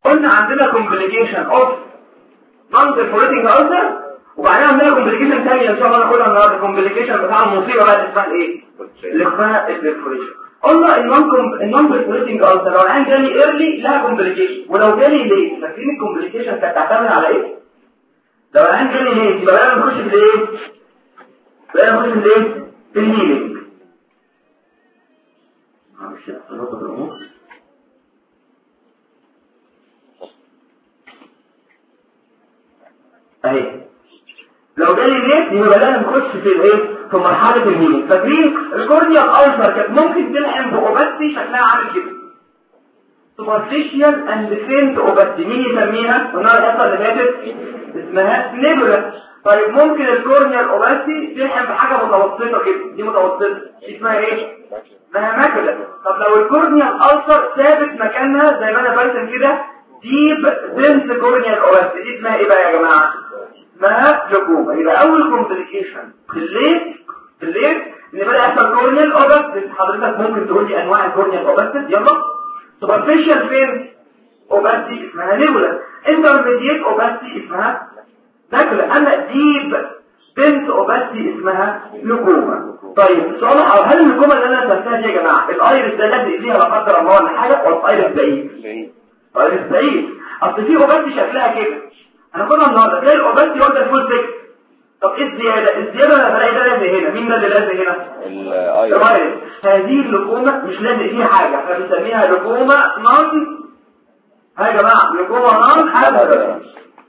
قلنا عندنا كومبليكيشن اوف نون بيرفوريتنج ألسر وبعدين عندنا كومبليكيشن ثانيه ان شاء الله ناخدها النهارده كومبليكيشن بتاع المصيبه بقى اسمها ايه اللي اسمها البيرفوريشن قلنا النون النون بيرفوريتنج ألسر لو العين جالي ايرلي لها كومبليكيشن ولو جالي ليه فاكرين الكومبليكيشن كانت تعتمد على ايه لو العين جالي ليه يبقى بقى نخش في الايه بقى نخش في الايه في الهيلينج معلش اختلاط الامور اهي لو جالي ليه يبقى بدأنا نخش في الايه في مرحله الهيلينج فاكرين الكورنيا الالسر كانت ممكن تلحم باوباستي شكلها عامل كده سوبرفيشال اند فينت اوباستي مين يسميها قلنا الحصه اللي فاتت اسمها نيبولا طيب ممكن الكورنيا الاوباستي تلحم بحاجه متوسطه كده دي متوسطه دي اسمها ايه اسمها ماكولا طب لو الكورنيا الالسر ثابت مكانها زي ما انا برسم كده ديب دنس كورنيا الاوباستي دي اسمها ايه بقى يا جماعه اسمها جلوكوما يبقى اول كومبليكيشن في الليل في الليل ان بدا يحصل كورنيال اوبست حضرتك ممكن تقول لي انواع الكورنيال اوبست يلا سوبرفيشال فين اوبستي اسمها نيبولا انترميديت اوبستي اسمها ناكولا اما ديب بنت اوبستي اسمها لوكوما طيب سؤال هل اللوكوما اللي انا رسمتها دي يا جماعه الايرس ده لازق فيها لا قدر الله ولا حاجه ولا الايرس بعيد ايرس بعيد اصل في اوبستي شكلها كده انا كنا النهارده تلاقي الاوبستي واخده الفول سكس طب ايه الزياده الزياده انا بلاقي ده لازق هنا مين ده اللي لازق هنا الايرس هذه اللوكوما مش لازق فيها حاجه احنا بنسميها لوكوما نون ها يا جماعه لوكوما نون حاجه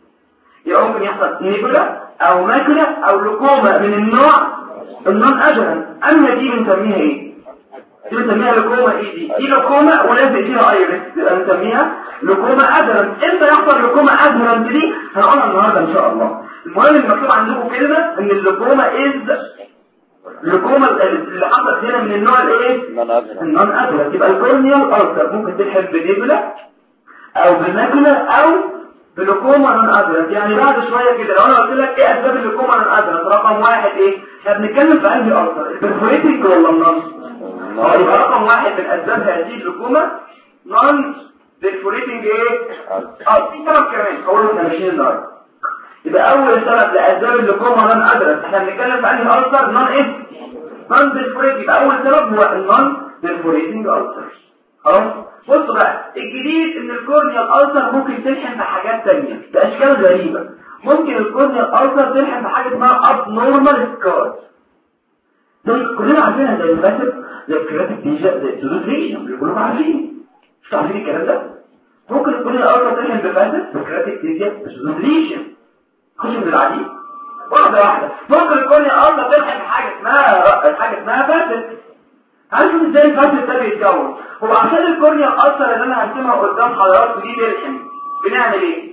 يبقى ممكن يحصل نيبولا او ماكولا او لوكوما من النوع النون اجرن اما دي بنسميها ايه دي بنسميها لوكوما ايه دي دي لوكوما ولازق فيها ايرس يبقى بنسميها لوكوما ادرن امتى يحصل لوكوما ادرن دي هنقولها النهارده ان شاء الله المهم المكتوب عندكم كلمه ان اللوكوما از اللوكوما اللي حصلت هنا من النوع الايه النون ادرن يبقى الكورنيال الالسر ممكن تلحق بنيبولا او بماكولا او بلوكوما نون ادرنت يعني بعد شويه كده لو انا قلت لك ايه اسباب اللوكوما نون ادرنت رقم واحد ايه احنا بنتكلم في انهي الالسر البرفوريتنج ولا النون اه يبقى رقم واحد من اسباب هذه اللوكوما نون برفوريتنج ايه اه في سبب كمان هقول احنا ماشيين النهارده يبقى اول سبب لاسباب اللوكوما نون ادرنت احنا بنتكلم في انهي الالسر نون ايه نون برفوريتنج يبقى اول سبب هو النون برفوريتنج الالسر خلاص بصوا بقى الجديد ان الكورنيا الالسر ممكن تلحم بحاجات تانية باشكال غريبة ممكن الكورنيا الالسر تلحم بحاجة اسمها abnormal سكار زي كلنا عارفينها زي الفاسد زي الكراتيك ديجا زي السودوتريشن اللي كلنا عارفين مش عارفين الكلام ده ممكن الكورنيا الالسر تلحم بفاسد بالكراتيك ديجا بالسودوتريشن خش من العديد واحدة واحدة ممكن الكورنيا الالسر تلحم بحاجة اسمها حاجة اسمها فاسد هنشوف ازاي الفاسد ده بيتكون هو عشان الكورنيا الأثر اللي انا هرسمها قدام حضراتكم دي تلحم بنعمل ايه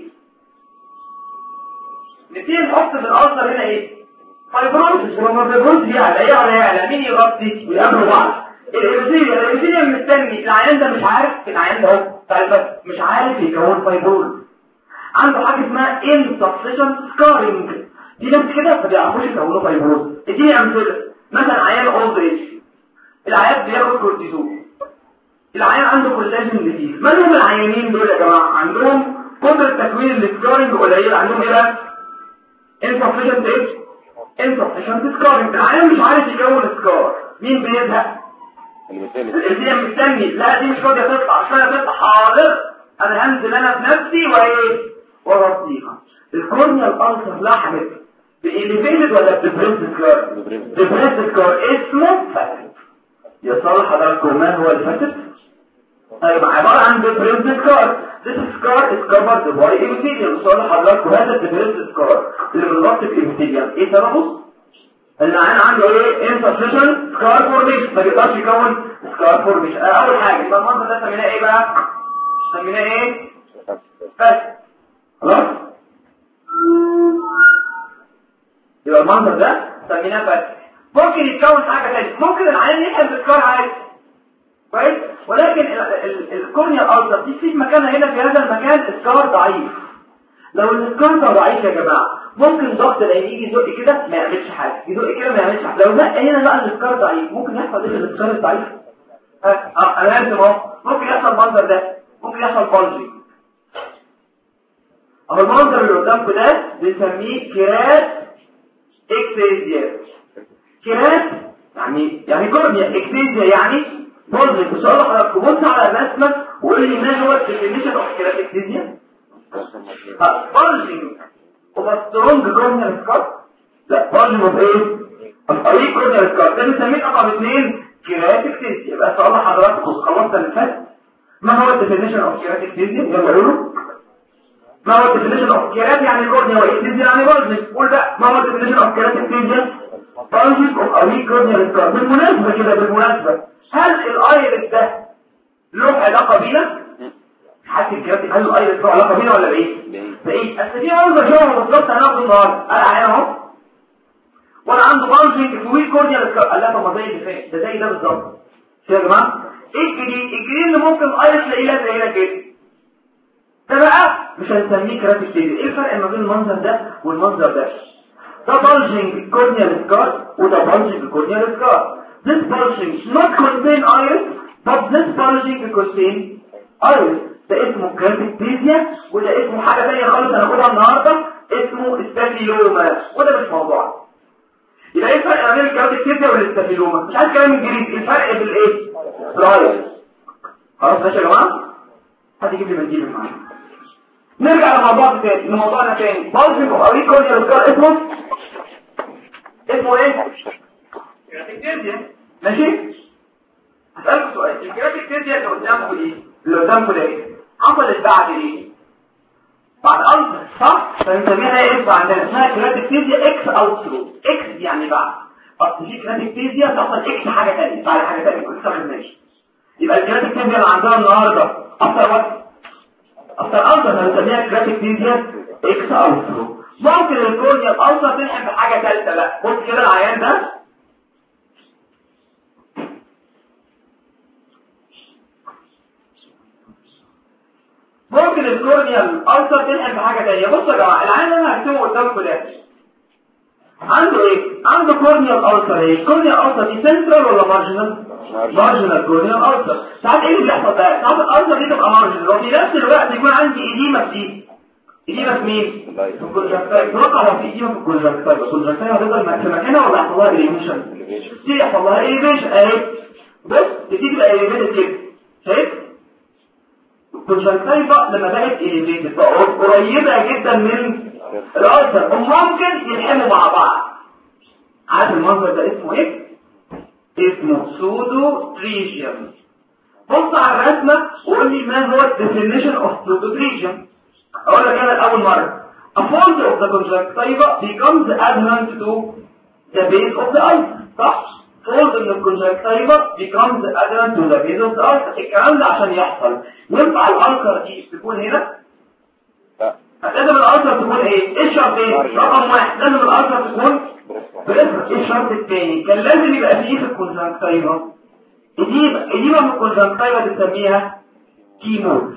نبتدي نحط في الأثر هنا ايه فايبروسس ولما الفايبروسس يعلى ايه على يعلى مين يغطي ويقابلوا بعض الابيثيليوم الابيثيليوم مستني العيان ده مش عارف العيان ده اهو بتاع مش عارف يكون فايبروز عنده حاجه اسمها insufficient scarring دي ناس كده ما بيعرفوش يكونوا فايبروز اديني امثله مثلا عيان اولد ايج العيان بياخد كورتيزون العيان عنده كولاجين جديد ما هم العيانين دول يا جماعه عندهم قدره تكوين السكارنج قليله عندهم ايه بقى insufficient ايه insufficient scarring العيان مش عارف يكون سكار مين بيزهق الالتزام مستني لا دي مش فاضيه تطلع عشان تطلع حاضر انا هنزل انا بنفسي وايه واغطيها الكورنيا الالسر لحمت بإليفيتد ولا ببريس سكار ببريس سكار اسمه فاتت يا صالح حضراتكم ما هو الفاتت طيب عبارة عن different scar this scar is covered by epithelium صالح حضراتكم هذا different scar اللي بنغطي في epithelium ايه سببه؟ العين عنده ايه insufficient scar formation ما بيقدرش يكون scar formation اول حاجة يبقى المنظر ده سميناه ايه بقى؟ سميناه ايه؟ فاتت خلاص؟ يبقى المنظر ده سميناه فاتت ممكن يتكون حاجة تانية ممكن العين يحب السكار عادي كويس ولكن الكورنيا الالتر دي في مكانها هنا في هذا المكان اسكار ضعيف لو الاسكار ده ضعيف يا جماعه ممكن ضغط العين يجي يزق كده ما يعملش حاجه يزق كده ما يعملش حاجه لو زق هنا بقى الاسكار ضعيف ممكن يحصل ايه الاسكار الضعيف اه انا لازم اهو ممكن يحصل المنظر ده ممكن يحصل بلجي اهو المنظر اللي قدامكم ده بنسميه كيرات اكسيزيا كيرات يعني يعني كورنيا اكسيزيا يعني بولزك ان شاء الله حضرتك بص على الرسمه وقول لي ما هو الديفينيشن اوف كيرات اكسيزيا بولزنج اوف سترونج كورنيا سكار لا بولزنج اوف ايه الطريق كورنيا سكار ده بنسميه رقم اثنين كيرات اكسيزيا يبقى سؤال حضراتكم خلصت اللي فات ما هو الديفينيشن اوف كيرات اكسيزيا يلا قولوا ما هو الديفينيشن اوف كيرات يعني كورنيا واكسيزيا يعني بولزنج قول بقى ما هو الديفينيشن اوف كيرات اكسيزيا بولزنج اوف اويك كورنيا سكار بالمناسبه كده بالمناسبه هل الايرس ده له علاقه بينا حد الكراتي هل الايرس له علاقه بينا ولا بايه بايه اصل في منظر شبه بالظبط هناخده النهارده انا عين اهو وانا عنده بانجنج في ويك كورنيال قال لا طب ما زي اللي فات ده زي ده بالظبط يا جماعه ايه الجديد الجديد اللي ممكن الايرس تلاقيه زي هنا كده ده بقى مش هنسميه كراتي كتير ايه الفرق ما بين المنظر ده والمنظر ده ده بانجنج كورنيال سكار وده بانجنج كورنيال سكار This bulging not contain iris, but this bulging contain iris. ده اسمه كراتيكتيزيا وده اسمه حاجة تانية خالص هناخدها النهاردة اسمه استافيلوما وده مش موضوع يبقى ايه الفرق ما بين الكراتيكتيزيا والاستافيلوما مش عايز كلام انجليزي الفرق بالايه بالايرس خلاص ماشي يا جماعه حد يجيب لي منديل معايا نرجع لموضوع تاني لموضوعنا تاني بولجنج اوف اوريك كورنيال سكار اسمه اسمه ايه الكراتيكتيزيا ماشي هسألكوا سؤال الكراتيكتيزيا اللي قدامكم دي اللي قدامكم ده ايه حصلت بعد ايه بعد ألسر صح فنسميها ايه اسم عندنا اسمها كراتيكتيزيا اكس او ثرو اكس دي يعني بعد اصل في كراتيكتيزيا تحصل اكس حاجه ثانيه بعد حاجه ثانيه كل سنه ماشي يبقى الكراتيكتيزيا اللي عندنا النهارده اكتر وقت اكتر ألسر فنسميها كراتيكتيزيا اكس او ثرو ممكن الكورنيا الألسر تلحق بحاجه ثالثه بقى بص كده العيان ده ممكن الكورنيال ألسر تلحق بحاجة تانية بصوا يا جماعة العين اللي انا هكتبه قدامكم ده عنده ايه؟ عنده كورنيال ألسر ايه؟ كورنيال ألسر دي سنترال ولا مارجنال؟ مارجنال كورنيال ألسر ساعات ايه اللي بيحصل ده؟ ساعات الألسر دي تبقى مارجنال وفي نفس الوقت يكون عندي إديمة في دي إديمة في مين؟ في الكونجكتايف ترقع هو في إديمة في الكونجكتايف الكونجكتايف هتفضل في مكانها ولا يحصل لها إليميشن؟ دي يحصل لها إليميشن اهي بص تبتدي تبقى إليميشن كده شايف؟ الكونجكتيفا لما بقت إليفيتد بقت قريبة جدا من الألسر وممكن يلحموا مع بعض عارف المنظر ده اسمه ايه؟ اسمه سودو تريجيوم بص على الرسمة وقول لي ما هو الديفينيشن اوف سودو تريجيوم اقول لك انا الاول مرة A fold of the conjunctiva becomes adherent to the base of the ulcer صح؟ fold in the conjunctiva becomes adherent to the base of the ulcer الكلام ده عشان يحصل ينفع الألسر دي تكون هنا لا لازم الألسر تكون ايه ايه الشرط ايه رقم واحد لازم الألسر تكون بريفر ايه الشرط الثاني كان لازم يبقى فيه في الكونجنكتيفا اديمة اديمة في الكونجنكتيفا بنسميها كيمور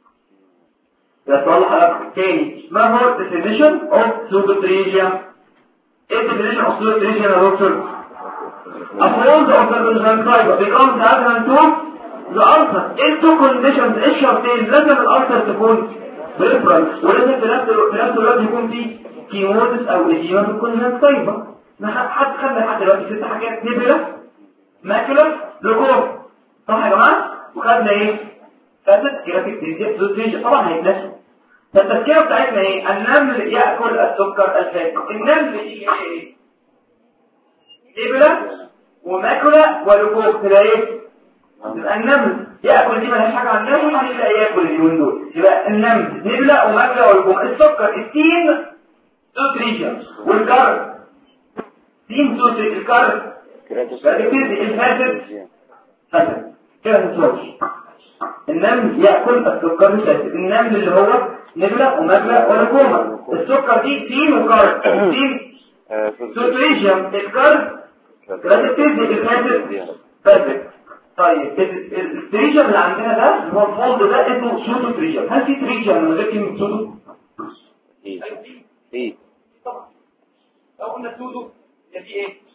يصلح لك تاني ما هو definition of pseudotrigia ايه definition of pseudotrigia يا دكتور A fold of the conjunctiva becomes adherent to the ulcer ايه two conditions ايه الشرطين لازم الألسر تكون بريفرال ولازم في نفس الوقت في نفس الوقت يكون في كيموزس او اديمة في الكونجنكتيفا ما حد حد خدنا لحد دلوقتي ست حاجات نبلة ماكلة لوكوم صح يا جماعة وخدنا ايه فاتت جرافيك ديزيز طبعا هيتنسوا فالتذكرة بتاعتنا ايه النمل يأكل السكر الفاتح النمل يجي ايه نبلة وماكلة ولوكوم تبقى ايه يبقى النمل يأكل دي ملهاش حاجة عن النمل وبعدين يبقى ياكل اليومين دول يبقى النمل نبلة وماكلة ولوكوم السكر التين سوتريجن والكرب تين سوتري الكرب فبتدي الفاسد فاسد كده متوش النمل يأكل السكر الفاسد النمل اللي هو نبلة وماكلة ولوكومة السكر دي تين وكرب تين سوتريجن الكرب فبتدي الفاسد فاسد طيب التريجر اللي عندنا ده اللي هو الفولد ده اسمه سودو تريجر هل في تريجر من غير كلمه سودو ايه ايه طبعا لو قلنا سودو يبقى في ايه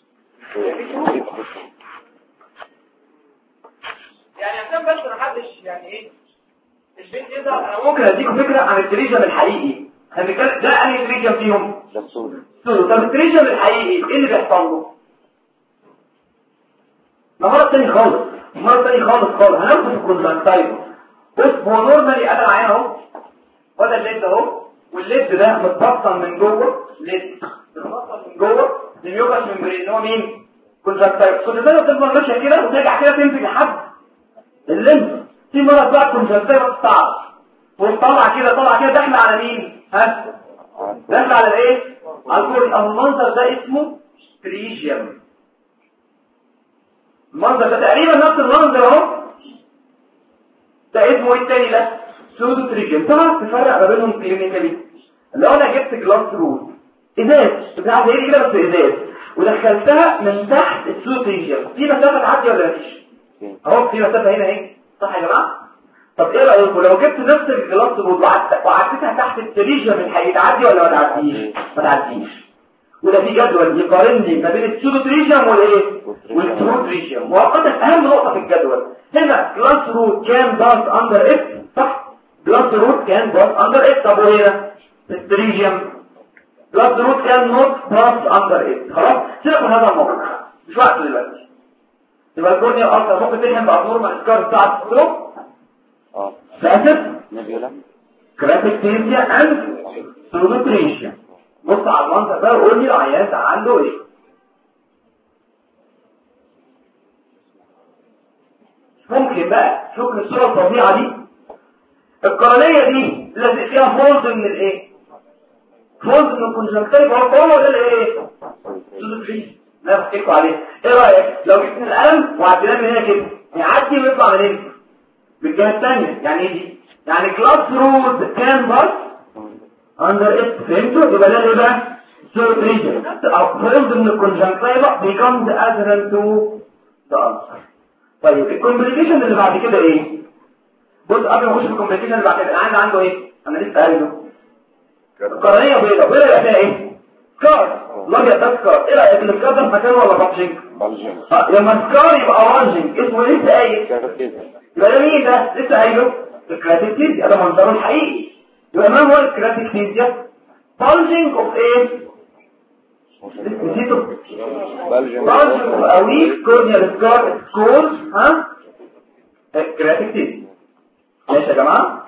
يعني عشان بس ما حدش يعني ايه البيت يظهر انا ممكن اديكم فكره عن التريجر الحقيقي هنتكلم ده انهي تريجن فيهم ده السود سودو طب التريجن الحقيقي ايه اللي بيحصل له ده مرض تاني خالص مرض تاني خالص خالص هناخد في الكونجكتايف بص هو نورمالي انا معايا اهو وده الليد اهو والليد ده متبطن من جوه ليد متبطن من جوه الميوكاس ممبرين هو مين كونجكتايف الكونجكتايف بتفضل ماشيه كده وترجع كده تمسك لحد الليمف في مرض بقى كونجكتايف بتستعرض وطالعه كده طالعه كده داخله على مين ها داخله على الايه على الكوري اهو المنظر ده اسمه تريجيوم المنظر ده تقريبا نفس المنظر اهو ده اسمه ايه التاني ده سودو تريجيوم تعرف تفرق ما بينهم كلينيكالي لو انا جبت جلاس رود ازاز بتاع زي كده بس ازاز ودخلتها من تحت السودو تريجيوم في مسافه تعدي ولا مفيش اهو في مسافه هنا اهي صح يا جماعه طب ايه رايكم لو جبت نفس الجلاس رود وعدت- وعدتها تحت التريجيوم الحقيقي تعدي ولا ما تعديش ما تعديش وده في جدول يقارن لي ما بين السودو تريجيوم والايه والترو تريجيوم مؤقتا اهم نقطه في الجدول هنا جلاس رود كان باس اندر اف صح جلاس رود كان باس اندر اف طب وهنا التريجيوم جلاس رود كان نوت باس اندر اف خلاص سيبك من هذا الموضوع مش وقت دلوقتي يبقى الكورنيا اصلا ممكن تلحم بابنورمال سكار بتاعت الستروك اه فاسف نبيولا كراتيكتيزيا اند سودوتريشيا بص على المنظر ده وقول لي العيان ده عنده ايه ممكن بقى شوف الصوره الفظيعه دي القرنيه دي لازق فيها فولد من الايه فولد من الكونجكتيف هو هو ده الايه سودوتريشيا لا بحكيكوا عليه ايه رايك لو جبت القلم وعديناه من هنا كده يعدي ويطلع من هنا بالجهه الثانيه يعني ايه دي يعني كلاس رود كان بس اندر ات فهمتوا يبقى ده ايه بقى سورت ريجن او فيلد من الكونجنكتيفا becomes adherent to the ulcer طيب الكومبليكيشن اللي بعد كده ايه بص قبل ما اخش في الكومبليكيشن اللي بعد كده انا عندي عنده ايه انا لسه قايله القرنيه بيضاء بيضاء يبقى فيها ايه سكار الابيض ده سكار ايه رايك السكار ده في مكانه ولا بابجينج بلجن اه لما سكار يبقى اورانجينج اسمه لسه قايل كارتيزا يبقى ده مين ده لسه قايله الكراتيكتيزيا ده منظره الحقيقي يبقى ما هو الكراتيكتيزيا bulging of ايه نسيته بلجن bulging of a weak corneal scar scores ها الكراتيكتيزيا ماشي يا جماعه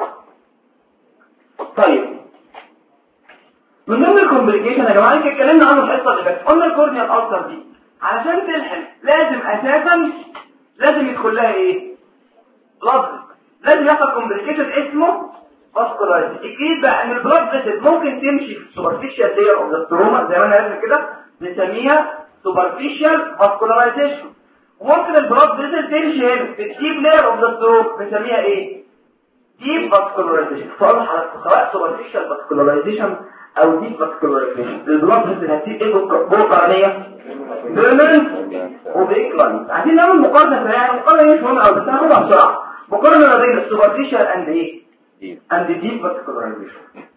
طيب من ضمن الكومبليكيشن يا جماعه اللي اتكلمنا عنه في الحصه اللي فاتت قلنا الكورنيال الالسر دي علشان تلحم لازم اساسا لازم يدخل لها ايه بلاد لازم يحصل كومبليكيشن اسمه فاسكولايز اكيد بقى ان البلاد فيسل ممكن تمشي في السوبرفيشال لاير اوف ذا ستروما زي ما انا قلت كده بنسميها سوبرفيشال فاسكولارايزيشن وممكن البلاد فيسل تمشي هنا في الديب لاير اوف ذا ستروما بنسميها ايه ديب فاسكولارايزيشن سؤال حضرتك سواء سوبرفيشال فاسكولارايزيشن او ديب فاسكولارايزيشن البلاد فيسل هتسيب ايه جوه القرنيه بيرمنت وبيكلاين عايزين نعمل مقارنه سريعه المقارنه مش مهمه قوي بس هناخدها بسرعه مقارنه ما بين السوبرفيشال اند ايه اند ديب فاسكولارايزيشن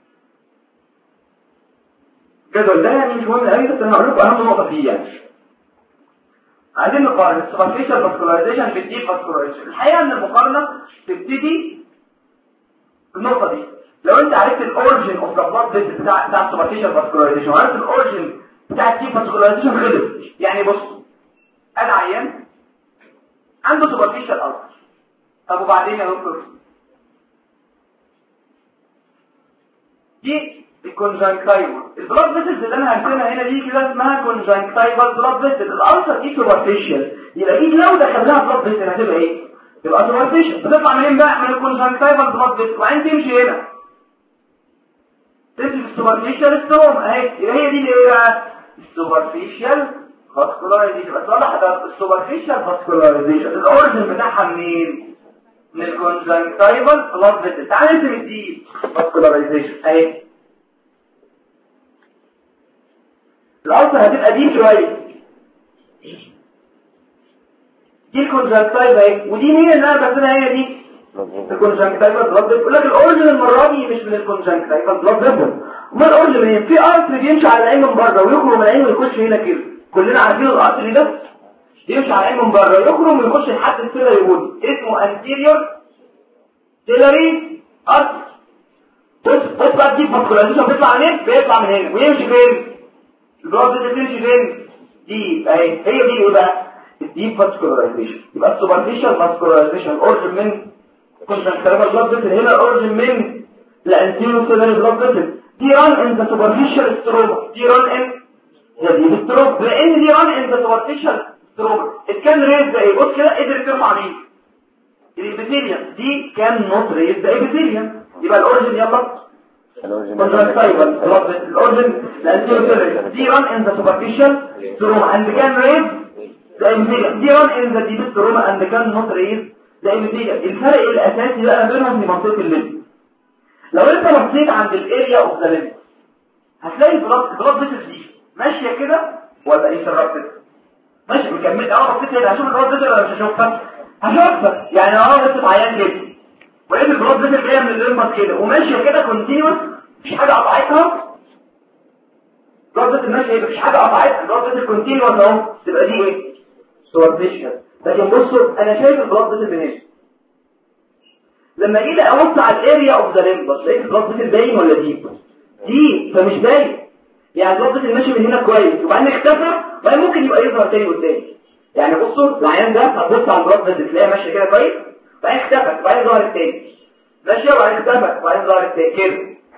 الجدول ده يعني مش مهم قوي بس انا هقول لكم اهم نقطه فيه يعني عايزين نقارن السوبرفيشال فاسكولارايزيشن بالديب فاسكولارايزيشن الحقيقه ان المقارنه تبتدي بالنقطه دي لو انت عرفت الاوريجن اوف ذا بلاد فيسل بتاع بتاع السوبرفيشال فاسكولارايزيشن وعرفت الاوريجن بتاع الديب فاسكولارايزيشن خلص يعني بص انا عيان عنده سوبرفيشال ألسر طب وبعدين يا دكتور دي الكونجنكتيفال البلاد فيسلز اللي انا هرسمها هنا دي كده اسمها كونجنكتيفال بلاد فيسل الألسر دي سوبرفيشال يبقى دي لو دخل لها بلاد فيسل هتبقى ايه تبقى سوبرفيشال بتطلع منين بقى من الكونجنكتيفال بلاد فيسل وبعدين تمشي هنا تمشي في السوبرفيشال ستروم اهي يبقى هي دي اللي ايه بقى السوبرفيشال فاسكولارايزيشن بس واضح ده السوبرفيشال فاسكولارايزيشن الاوريجن بتاعها منين من الكونجنكتيفال بلاد فيسل تعال نرسم دي فاسكولارايزيشن اهي الألسر هتبقى دي شوية دي الكونجنكتيفا اهي ودي مين اللي انا برسمها هي دي الكونجنكتيفا بلاد فيسل يقول لك الاوريجن المره دي مش من الكونجنكتيفا بلاد فيسل امال الاوريجن منين في ارتري بيمشي على العين من بره ويخرج من العين ويخش هنا كده كلنا عارفين الارتري ده يمشي على العين من بره يخرج ويخش لحد السيلري بودي اسمه anterior ciliary artery بص بص بقى تجيب فاسكولايزيشن بيطلع منين بيطلع من هنا ويمشي فين البلاد فيسل تمشي فين دي اهي هي دي ايه بقى الديب فاسكولايزيشن يبقى السوبرفيشال فاسكولايزيشن اورجن من كنت هنتكلم بلاد فيسل هنا اورجن من الانتيريو سيلر بلاد فيسل دي ران ان ذا سوبرفيشال ستروما دي ران ان هي دي ستروما لان دي ران ان ذا سوبرفيشال ستروما كان ريز ايه بص كده قدر ترفع مين الابيثيليوم دي كان نوت ريز ذا ابيثيليوم يبقى الاورجن يلا contractile الاورجن الانتيريو سيلر دي ران ان ذا سوبرفيشال ستروما اند كان ريز ذا ابيثيليوم دي ران ان ذا ديب ستروما اند كان نوت ريز ذا ابيثيليوم الفرق الاساسي بقى بينهم في منطقه الليمف لو انت بصيت عند الاريا اوف ذا ليمف هتلاقي البلاد البلاد فيسل دي ماشيه كده ولا ايه الرابط ماشي مكمل اه بصيت هنا هشوف البلاد فيسل ولا مش هشوفها هشوفها يعني اه بصيت عيان كده ولقيت البلاد فيسل جايه من الليمف كده وماشيه كده كونتينوس مفيش حاجه قطعتها البلاد فيسل ماشيه مفيش حاجه قطعتها البلاد فيسل كونتينوس اهو تبقى دي ايه سوبرفيشال لكن بصوا انا شايف البلاد فيسل بنفسي لما جيت ابص على الاريا اوف ذا ليمبس لقيت البلاد فيسل باين ولا ديب دي فمش باين يعني البلاد فيسل ماشي من هنا كويس وبعدين اختفى وبعدين ممكن يبقى يظهر تاني قدامي يعني بصوا العيان ده هتبص على البلاد فيسل تلاقيها ماشيه كده كويس وبعدين اختفت وبعدين ظهرت تاني ماشيه وبعدين اختفت وبعدين ظهرت تاني كده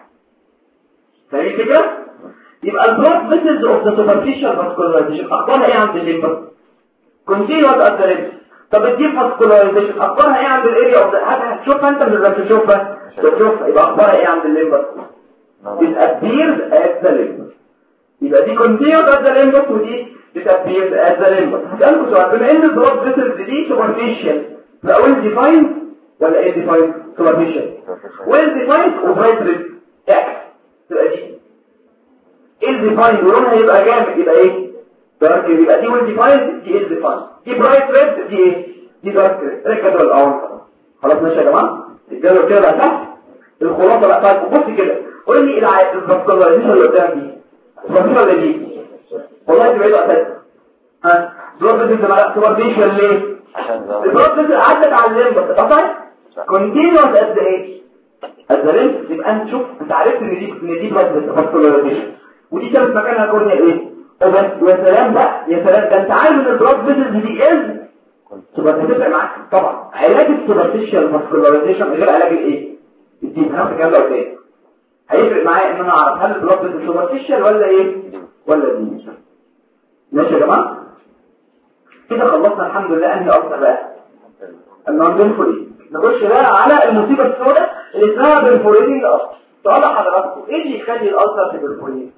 فاهمين الفكره يبقى البلاد فيسلز اوف ذا سوبرفيشال فاسكولايزيشن اخبارها ايه عند الليمبس كونتينوس ات ذا ليمبس طب الديب فاسكولايزيشن اخبارها ايه عند الاريا اوف هتشوفها انت من غير تشوفها تشوفها يبقى اخبارها ايه عند الليمبس it appears at the limbus يبقى دي continued at the limbus ودي it appears at the limbus هسألكم سؤال بما ان البلاد فيسلز دي superficial فأول defined ولا ايه defined superficial well defined وبرايت اكس تبقى دي ايه defined ولونها يبقى جامد يبقى ايه دارك يبقى دي well defined دي ايه defined دي برايت ريد دي ايه دي دارك ريد ركزوا الاول خلاص ماشي يا جماعه الجدول كده بقى تحت الخلاصه بقى طيب بص كده قول لي الفاسكولايزيشن اللي قدام دي الفاسكولا ولا دي والله دي بعيده اساسا ها بلاد فيزل بقى سوبرفيشال ليه البلاد فيزل عدت على الليمبس اتقطعت كونتينوس قد ايه قد الليمبس يبقى انت شوف انت عرفت ان دي ان دي بلاد فاسكولايزيشن ودي كانت مكانها كورنيا ايه وبس يا سلام بقى يا سلام ده انت عارف ان البلاد فيزل دي از تبقى هتفرق معاك طبعا علاج السوبرفيشال فاسكولايزيشن غير علاج الايه الدين هناخد الكلام ده قدام هيفرق معايا ان انا اعرف هل البلاد فيزل سوبرفيشال ولا ايه ولا دين ماشي يا جماعه كده خلصنا الحمد لله انهي اكتر بقى النون بنفوري نخش بقى على المصيبه السوداء اللي اسمها بنفوريتنج اصلا سؤال حضراتكم ايه اللي يخلي الالسر في بنفوريت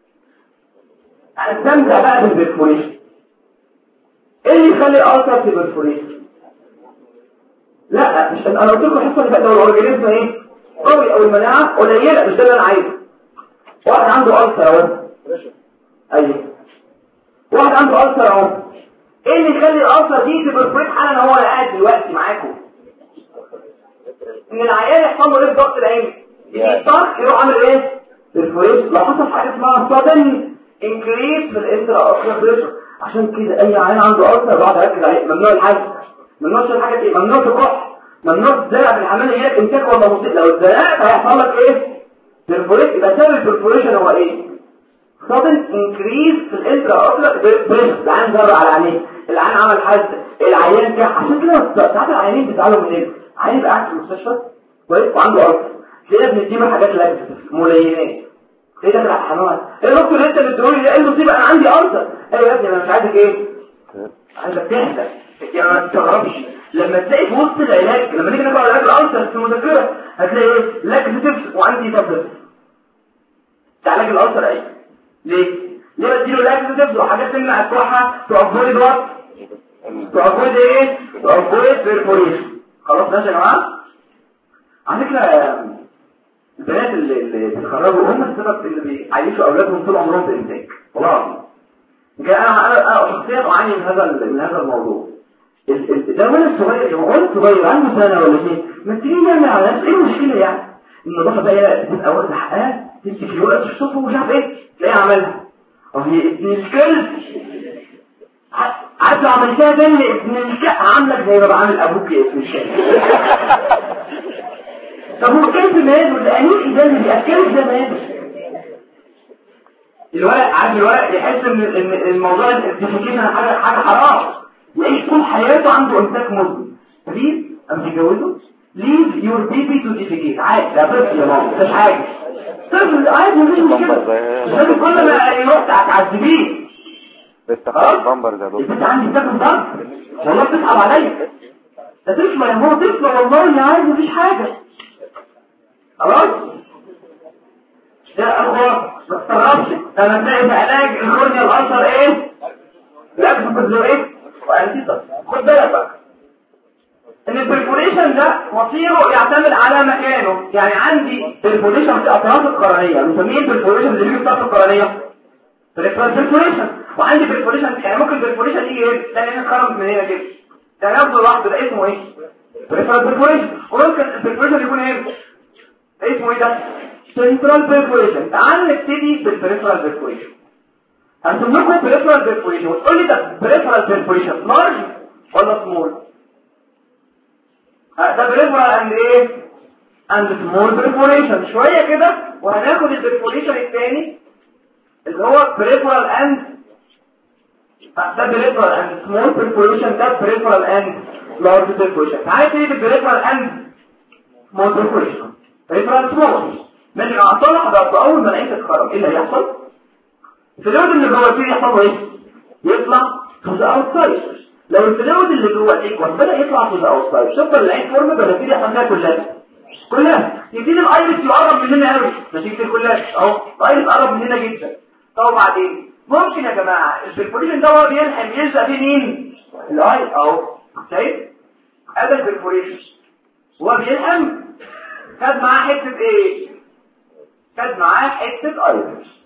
هنستمتع بقى بالبنفوريشن ايه اللي يخلي الالسر في بنفوريت لا مش انا قلت لكم الحصه اللي فاتت الاورجانيزم ايه قوي او المناعه قليله مش ده اللي انا عايزه واحد عنده ألسر اهو ايوه واحد عنده ألسر اهو ايه اللي يخلي الألسر دي تبرفريت حالا هو اللي قاعد دلوقتي معاكم ان العيان يحصل له ايه ضغط العين يضطر يروح عامل ايه الفريش لو حصل حاجه اسمها sudden increase في الانترا اوكلر بريشر عشان كده اي عيان عنده ألسر بعد اركز عليه ممنوع الحاجه ممنوع الحاجه ايه ممنوع تكح ممنوع تزرع في العمليات امساك ولا مصيب لو اتزرعت هيحصل لك ايه برفوريت يبقى سبب البرفوريشن هو ايه sudden increase في الانترا اوكلر بريشر العيان زرع على عينيه العيان عمل حادثه العيان كح عشان كده ساعات العيانين بيتعالوا من ايه عيان يبقى قاعد في المستشفى كويس وعنده ألسر تلاقينا بنديله حاجات لاكسس ملينات تلاقيه داخل على الحمام ايه يا دكتور انت بتقول لي ايه المصيبه انا عندي ألسر ايوه يا ابني انا مش عايزك ايه عايزك تهدى يعني ما تستغربش لما تلاقي في وسط العلاج لما نيجي نقرا علاج الألسر في المذاكره هتلاقي ايه لاكسيتيف وعندي تابلت ده علاج الألسر ايه ليه ليه بديله لاكسيتيف وحاجات تمنع الكحه تافويد وات تافويد ايه تافويد بيرفوريشن خلاص ماشي يا جماعه على فكره البنات اللي اللي بيتخرجوا هم السبب اللي بيعيشوا اولادهم طول عمرهم بانتاج والله العظيم انا انا انا شخصيا اعاني من هذا من هذا الموضوع ده ولد صغير ولد صغير عنده سنه ولا اثنين ما تيجي نعمل على نفس ايه المشكله يعني النظافه بقى تبقى واخده حقها تمسك الورقه تشطفه ومش عارف ايه تلاقيها عملها اه هي ابن الكلب عارف لو عملتها تاني ابن الكلب عاملك زي ما بعمل ابوك يا ابن الكلب طب هو الكلب ماله الانيق ده اللي بياكله ده ماله الولد عارف الولد يحس ان ان الموضوع الديفيكيشن حاجه حاجه حرام يعيش طول حياته عنده امساك مزمن بليز اما تتجوزه leave your baby to defecate عادي ده طفل يا ماما مش حاجه طفل عادي مفيش مشكله مش لازم كل ما يروح تعذبيه لسه خلاص؟ خلاص بامبر ده دكتور البنت عندي بتاكل ضرب والله بتصعب عليا ده طفله يا ماما طفله والله عادي مفيش حاجه خلاص يا اخوان ما تستغربش انا تلاقي في علاج الكورنيا الالسر ايه لابس بزوئيك وانتيتس خد بالك بقى ان البرفوريشن ده مصيره يعتمد على مكانه يعني عندي برفوريشن في اطراف القرنيه بنسميه البرفوريشن اللي بيجي في اطراف القرنيه برفوريشن وعندي برفوريشن يعني ممكن برفوريشن يجي ايه تلاقي هنا خرم من هنا كده ده نفسه لوحده ده اسمه ايه بريفرال برفوريشن وممكن البرفوريشن يكون ايه ده اسمه ايه ده سنترال برفوريشن تعال نبتدي بالبريفرال برفوريشن هرسم لكم بريفرال برفوريشن وتقول لي ده بريفرال برفوريشن لارج ولا سمول ده بريفرال اند ايه اند سمول بريفوريشن شويه كده وهناخد البرفوريشن الثاني اللي هو بريفرال اند ده بريفرال اند سمول بريفوريشن ده بريفرال اند لارج بريفوريشن تعالى نبتدي بالبريفرال اند سمول بريفوريشن بريفرال سمول من الاعطاء ده اول ما لقيت اتخرج ايه اللي هيحصل الفلويد اللي جوه الفيل يحصل له ايه يطلع to the outside لو الفلويد اللي جوه الايكوس بدا يطلع to the outside شوف العين فورم بدا يبتدي يحصل فيها كلها كلها يبتدي الايرس يقرب مننا قوي نتيجه الكلها اهو الايرس قرب مننا جدا طب وبعدين ممكن يا جماعه البرفوريشن ده هو بيلحم يلزق فيه مين الاي اهو شايف هذا البرفوريشن هو بيلحم خد معاه حته ايه خد معاه حته ايرس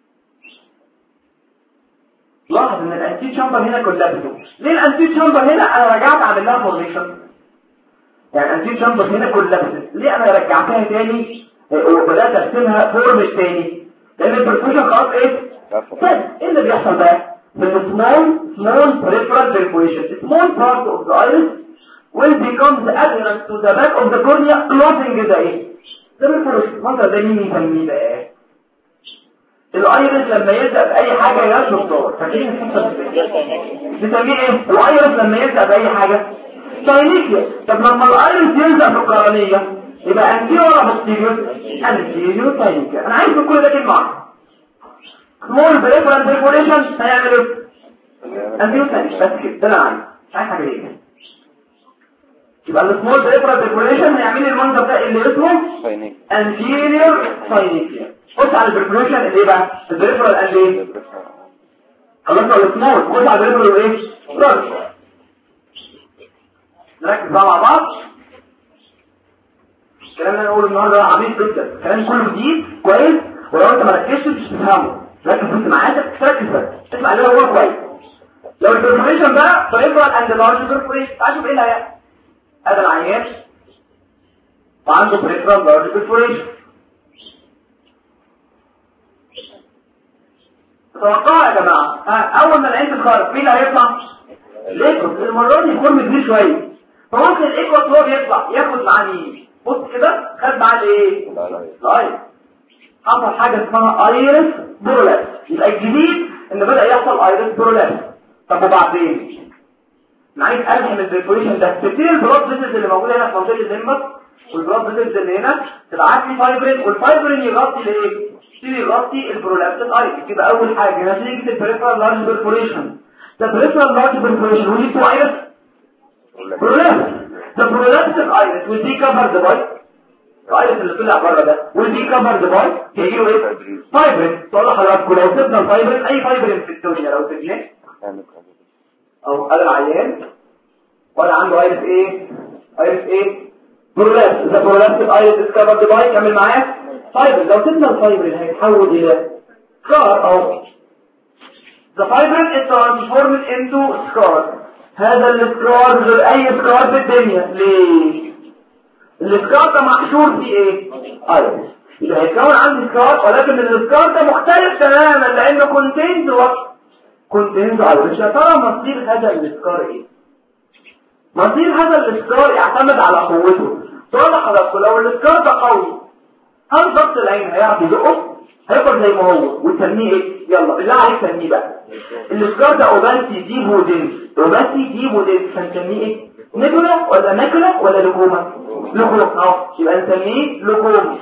لاحظ ان الانتي شامبر هنا كولابسه ليه الانتي شامبر هنا انا رجعت اعمل لها فورميشن يعني الانتي شامبر هنا كولابسه ليه انا رجعتها تاني وبدات ارسمها فورم تاني لان البرفوشن خلاص ايه طيب ايه اللي بيحصل بقى في السمول سمول peripheral perforation small part of the iris will become the adherent to the back of the cornea closing the ايه ده بالفرش المنظر ده مين يسميه بقى الايرس لما يلزق باي حاجه يا دكتور فاكرين الحته دي بنسميه ايه الايرس لما يلزق باي حاجه ساينيكيا طب لما الايرس يلزق في القرنيه يبقى انتيريور ولا بوستيريور انتيريور ساينيكيا انا عايز كل ده كلمه واحده سمول بريفرال بريفوريشن هيعمل ايه انتيريور ساينيكيا بس كده ده انا عايز مش عايز حاجه ايه يبقى السمول بريفرال بريفوريشن هيعمل لي المنظر ده اللي اسمه ساينيك anterior ساينيكيا بص على البرفوريشن اللي ايه بقى البريفرال قال ايه خلصنا السمول بص على البريفرال ايه لارج نركز بقى مع بعض الكلام اللي انا بقوله النهارده عميق جدا الكلام كله جديد كويس ولو انت ما ركزتش مش هتفهمه ركز بس معاك تركز بس اسمع اللي هو كويس لو البرفوريشن بقى بريفرال اند لارج برفوريشن تعال شوف ايه اللي هيحصل هذا العيان وعنده بريفرال لارج برفوريشن توقعوا يا جماعه ها اول ما العين تتخرج مين اللي هيطلع الايكوس المره دي يكون كبير شويه فممكن الايكوس وهو بيطلع ياخد معاه مين بص كده خد معاه الايه لا لا الايرس حصل حاجه اسمها ايرس برولابس يبقى الجديد ان بدا يحصل ايرس برولابس طب وبعدين معايز الحم البرفوريشن ده تبتدي البلاد فيزلز اللي موجوده هنا في منطقه الليمبس والبلاد فيزلز اللي هنا تبعت لي فايبرين والفايبرين يغطي الايه يبتدي يغطي البرولابس الايرس يبقى اول حاجه نتيجه البريفرال لارج برفوريشن ده بريفرال لارج برفوريشن ودي تو ايرس برولابس ده برولابس الايرس ودي كفر باي الايرس اللي طلع بره ده ودي كفر باي هيجي له ايه فايبرين تقول لحضراتكم لو سيبنا الفايبرين اي فايبرين في الدنيا لو سيبناه او هذا العيان ولا عنده ايرس ايه ايرس ايه برولابس اذا برولابس الايرس ديسكفر باي كمل معايا فايبر لو سيبنا الفايبرين هيتحول الى سكار او the fibrin is transformed into scar هذا السكار غير اي سكار في الدنيا ليه السكار ده محشور فيه ايه ايرس يبقى هيتكون عندي سكار ولكن السكار ده مختلف تماما لانه كونتينز وقت كونتينز ايرس يا ترى مصير هذا السكار ايه مصير هذا السكار يعتمد على قوته سؤال لحضراتكم لو الاسكار ده قوي هل ضغط العين هيعرف يزقه هيفضل زي ما هو وتسميه ايه يلا بالله عليك سميه بقى الاسكار ده اوبانتي دي بودنس اوبانتي دي بودنس هنسميه ايه نيكولا ولا نيكولا ولا لجوما لجوم اهو يبقى نسميه لجوم